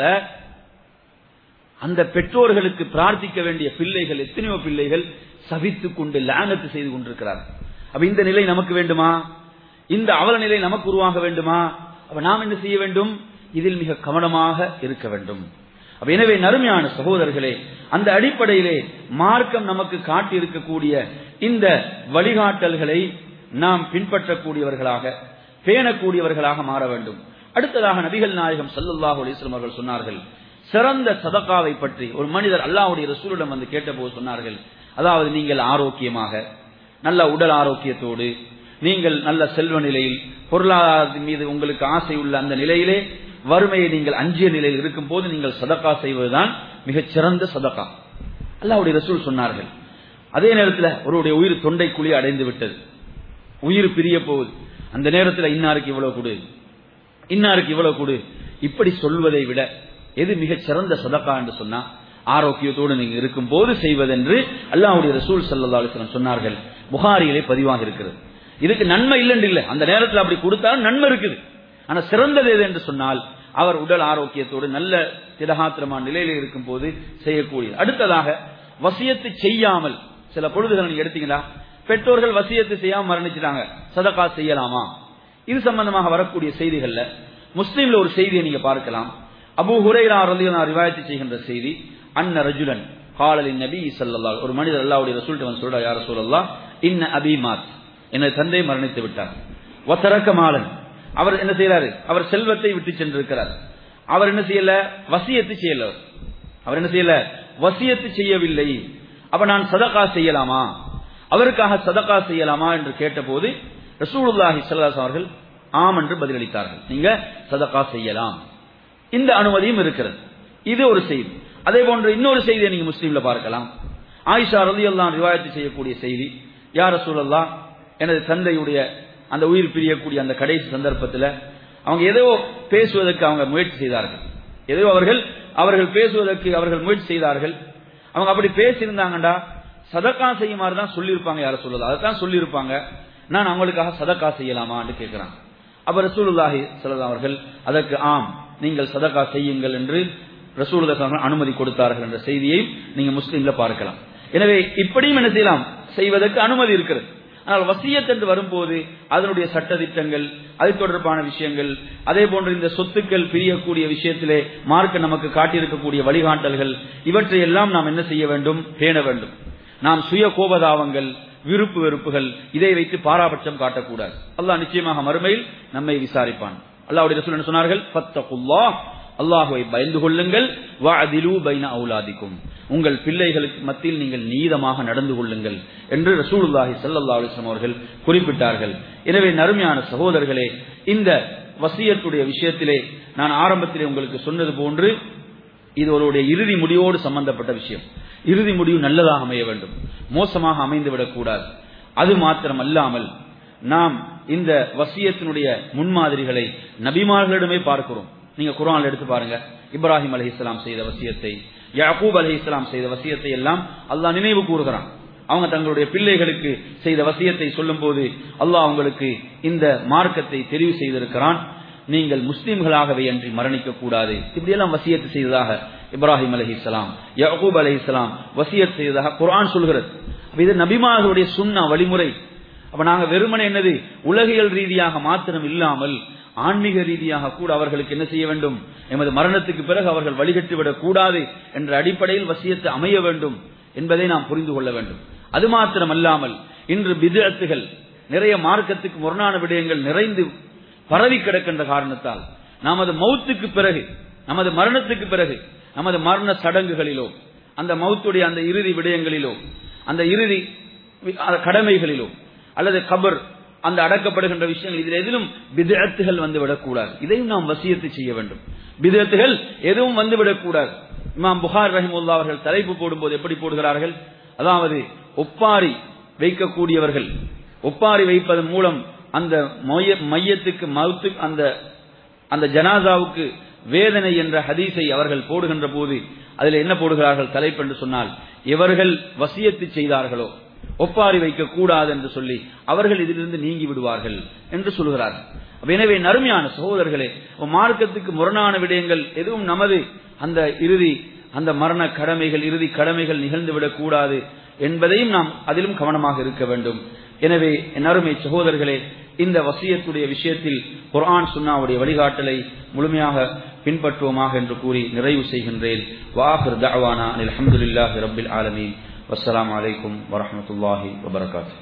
அந்த பெற்றோர்களுக்கு பிரார்த்திக்க வேண்டிய பிள்ளைகள் எத்தனையோ பிள்ளைகள் சபித்துக் கொண்டு லானத்து செய்து கொண்டிருக்கிறார்கள் அப்ப இந்த நிலை நமக்கு வேண்டுமா இந்த அவல நிலை நமக்கு உருவாக வேண்டுமா அப்ப நாம் என்ன செய்ய வேண்டும் இதில் மிக கவனமாக இருக்க வேண்டும் அப்ப எனவே நறுமையான சகோதரர்களே அந்த அடிப்படையிலே மார்க்கம் நமக்கு காட்டி இருக்கக்கூடிய இந்த வழிகாட்டல்களை நாம் பின்பற்றக்கூடியவர்களாக பேணக்கூடியவர்களாக மாற வேண்டும் அடுத்ததாக நபிகள் நாயகம் சல்லல்லாஹு அலிஸ்லம் அவர்கள் சொன்னார்கள் சிறந்த சதக்காவை பற்றி ஒரு மனிதர் அல்லாஹ்வுடைய ரசூலிடம் வந்து கேட்டபோது சொன்னார்கள் அதாவது நீங்கள் ஆரோக்கியமாக நல்ல உடல் ஆரோக்கியத்தோடு நீங்கள் நல்ல செல்வ நிலையில் பொருளாதாரத்தின் மீது உங்களுக்கு ஆசை உள்ள அந்த நிலையிலே வறுமையை நீங்கள் அஞ்சிய நிலையில் இருக்கும் போது நீங்கள் சதக்கா செய்வதுதான் மிகச் சிறந்த சதக்கா அல்லாவுடைய ரசூல் சொன்னார்கள் அதே நேரத்தில் ஒருவருடைய உயிர் தொண்டை குழி அடைந்து விட்டது உயிர் பிரிய போகுது அந்த நேரத்தில் இன்னாருக்கு இவ்வளவு கொடு இன்னாருக்கு இவ்வளவு கொடு இப்படி சொல்வதை விட எது மிகச் சிறந்த சதக்கா என்று சொன்னா ஆரோக்கியத்தோடு நீங்க இருக்கும் போது செய்வதென்று அல்லாஹுடைய ரசூல் சல்லா அலிஸ்லாம் சொன்னார்கள் புகாரியிலே பதிவாக இருக்கிறது இதுக்கு நன்மை இல்லைன்னு இல்லை அந்த நேரத்தில் அப்படி கொடுத்தாலும் நன்மை இருக்குது ஆனா சிறந்தது எது என்று சொன்னால் அவர் உடல் ஆரோக்கியத்தோடு நல்ல திடகாத்திரமான நிலையில இருக்கும் போது செய்யக்கூடியது அடுத்ததாக வசியத்து செய்யாமல் சில பொழுதுகள் நீங்க எடுத்தீங்களா பெற்றோர்கள் வசியத்து செய்யாம மரணிச்சிட்டாங்க சதக்கா செய்யலாமா இது சம்பந்தமாக வரக்கூடிய செய்திகள்ல முஸ்லீம்ல ஒரு செய்தியை நீங்க பார்க்கலாம் அபு ஹுரைரா ரலியல்லாஹு ரிவாயத்து செய்கின்ற செய்தி அன்ன ரஜுலன் காலலின் நபி ஸல்லல்லாஹு ஒரு மனிதர் அல்லாஹ்வுடைய ரசூல்ட்ட வந்து சொல்றார் யா ரசூலல்லாஹ் இன்ன அபி மாத் எனது தந்தை மரணித்து விட்டார் வதரக்க மாலன் அவர் என்ன செய்யறாரு அவர் செல்வத்தை விட்டு சென்றிருக்கிறார் அவர் என்ன செய்யல வசியத்து செய்யல அவர் என்ன செய்யல வசியத்து செய்யவில்லை அப்ப நான் சதகா செய்யலாமா அவருக்காக சதகா செய்யலாமா என்று கேட்டபோது ரசூலுல்லாஹி ஸல்லல்லாஹு அவர்கள் ஆம் என்று பதிலளித்தார்கள் நீங்க சதகா செய்யலாம் இந்த அனுமதியும் இருக்கிறது இது ஒரு செய்தி அதே போன்று இன்னொரு செய்தியை நீங்க முஸ்லீம்ல பார்க்கலாம் ஆயிஷா ரலியல்லாஹு ரிவாயத்து செய்யக்கூடிய செய்தி யார் ரசூலல்லாஹ் எனது தந்தையுடைய அந்த உயிர் பிரியக்கூடிய அந்த கடைசி சந்தர்ப்பத்தில் அவங்க ஏதோ பேசுவதற்கு அவங்க முயற்சி செய்தார்கள் ஏதோ அவர்கள் அவர்கள் பேசுவதற்கு அவர்கள் முயற்சி செய்தார்கள் அவங்க அப்படி பேசியிருந்தாங்கடா சதக்கா செய்யுமாறு தான் சொல்லியிருப்பாங்க யார சொல்லுது அதைத்தான் சொல்லியிருப்பாங்க நான் அவங்களுக்காக சதக்கா செய்யலாமான்னு கேட்கிறான் அப்ப ரசூலுல்லாஹி ஸல்லல்லாஹு அவர்கள் அதற்கு ஆம் நீங்கள் சதக்கா செய்யுங்கள் என்று ரசூலுல்லாஹி அனுமதி கொடுத்தார்கள் என்ற செய்தியை நீங்க முஸ்லீம்ல பார்க்கலாம் எனவே இப்படியும் என்ன செய்யலாம் செய்வதற்கு அனுமதி இருக்கிறது ஆனால் வசியத் என்று வரும்போது அதனுடைய சட்டதிட்டங்கள் அது தொடர்பான விஷயங்கள் அதே போன்று இந்த சொத்துக்கள் பிரியக்கூடிய விஷயத்திலே மார்க்க நமக்கு காட்டியிருக்கக்கூடிய வழிகாட்டல்கள் இவற்றை எல்லாம் நாம் என்ன செய்ய வேண்டும் பேண வேண்டும் நாம் சுய கோபதாவங்கள் விருப்பு வெறுப்புகள் இதை வைத்து பாராபட்சம் காட்டக்கூடாது அல்லாஹ் நிச்சயமாக மறுமையில் நம்மை விசாரிப்பான் அல்லாஹ்வுடைய ரசூல் என்ன சொன்னார்கள் ஃபத்தகுல்லாஹ் அல்லாஹுவை பயந்து கொள்ளுங்கள் வஅதிலு பைன அவுலாதிக்கும் உங்கள் பிள்ளைகளுக்கு மத்தியில் நீங்கள் நீதமாக நடந்து கொள்ளுங்கள் என்று ரசூலுல்லாஹி ஸல்லல்லாஹு அலைஹி வஸல்லம் அவர்கள் குறிப்பிட்டார்கள் எனவே நறுமையான சகோதரர்களே இந்த வசியத்துடைய விஷயத்திலே நான் ஆரம்பத்திலே உங்களுக்கு சொன்னது போன்று இது அவருடைய இறுதி முடிவோடு சம்பந்தப்பட்ட விஷயம் இறுதி முடிவு நல்லதாக அமைய வேண்டும் மோசமாக அமைந்துவிடக் கூடாது அது மாத்திரம் அல்லாமல் நாம் இந்த வசியத்தினுடைய முன்மாதிரிகளை நபிமார்களிடமே பார்க்கிறோம் நீங்க குரான் எடுத்து பாருங்க இப்ராஹிம் அலி இஸ்லாம் செய்த வசியத்தை யாக்கூப் அலி இஸ்லாம் செய்த வசியத்தை எல்லாம் அல்லாஹ் நினைவு கூறுகிறான் அவங்க தங்களுடைய பிள்ளைகளுக்கு செய்த வசியத்தை சொல்லும் போது அல்லாஹ் அவங்களுக்கு இந்த மார்க்கத்தை தெரிவு செய்திருக்கிறான் நீங்கள் முஸ்லிம்களாகவே அன்றி மரணிக்க கூடாது இப்படியெல்லாம் வசியத்து செய்ததாக இப்ராஹிம் அலி இஸ்லாம் யாக்கூப் அலி இஸ்லாம் வசியத் செய்ததாக குரான் சொல்கிறது அப்ப இது நபிமார்களுடைய சுண்ணா வழிமுறை அப்ப நாங்க வெறுமனே என்னது உலகியல் ரீதியாக மாத்திரம் இல்லாமல் ஆன்மீக ரீதியாக கூட அவர்களுக்கு என்ன செய்ய வேண்டும் எமது மரணத்துக்கு பிறகு அவர்கள் வழிகட்டு விடக் கூடாது என்ற அடிப்படையில் வசியத்து அமைய வேண்டும் என்பதை நாம் புரிந்து கொள்ள வேண்டும் அது மாத்திரம் அல்லாமல் இன்று பிதத்துகள் நிறைய மார்க்கத்துக்கு முரணான விடயங்கள் நிறைந்து பரவி கிடக்கின்ற காரணத்தால் நமது மௌத்துக்கு பிறகு நமது மரணத்துக்கு பிறகு நமது மரண சடங்குகளிலோ அந்த மௌத்துடைய அந்த இறுதி விடயங்களிலோ அந்த இறுதி கடமைகளிலோ அல்லது கபர் அந்த அடக்கப்படுகின்ற விஷயங்கள் இதில் எதிலும் பிதத்துகள் வந்து விடக்கூடாது இதையும் நாம் வசியத்து செய்ய வேண்டும் பிதத்துகள் எதுவும் வந்து விடக்கூடாது இமாம் புகார் ரஹிமுல்லா அவர்கள் தலைப்பு போடும்போது எப்படி போடுகிறார்கள் அதாவது ஒப்பாரி வைக்கக்கூடியவர்கள் ஒப்பாரி வைப்பதன் மூலம் அந்த மையத்துக்கு மவுத்து அந்த அந்த ஜனாசாவுக்கு வேதனை என்ற ஹதீஸை அவர்கள் போடுகின்ற போது அதில் என்ன போடுகிறார்கள் தலைப்பு என்று சொன்னால் இவர்கள் வசியத்து செய்தார்களோ ஒப்பாரி வைக்க கூடாது என்று சொல்லி அவர்கள் இதிலிருந்து நீங்கி விடுவார்கள் என்று சொல்கிறார்கள் எனவே நறுமையான சகோதரர்களே மார்க்கத்துக்கு முரணான விடயங்கள் எதுவும் நமது அந்த இறுதி அந்த மரண கடமைகள் இறுதி கடமைகள் நிகழ்ந்துவிடக் கூடாது என்பதையும் நாம் அதிலும் கவனமாக இருக்க வேண்டும் எனவே என் அருமை சகோதரர்களே இந்த வசியத்துடைய விஷயத்தில் குர்ஆன் சுன்னாவுடைய வழிகாட்டலை முழுமையாக பின்பற்றுவோமாக என்று கூறி நிறைவு செய்கின்றேன் வாஹிர் தஅவானா அல்ஹம்துலில்லாஹி ரப்பில் ஆலமீன் வஸ்ஸலாமு அலைக்கும் வரஹ்மத்துல்லாஹி வபரகாத்துஹு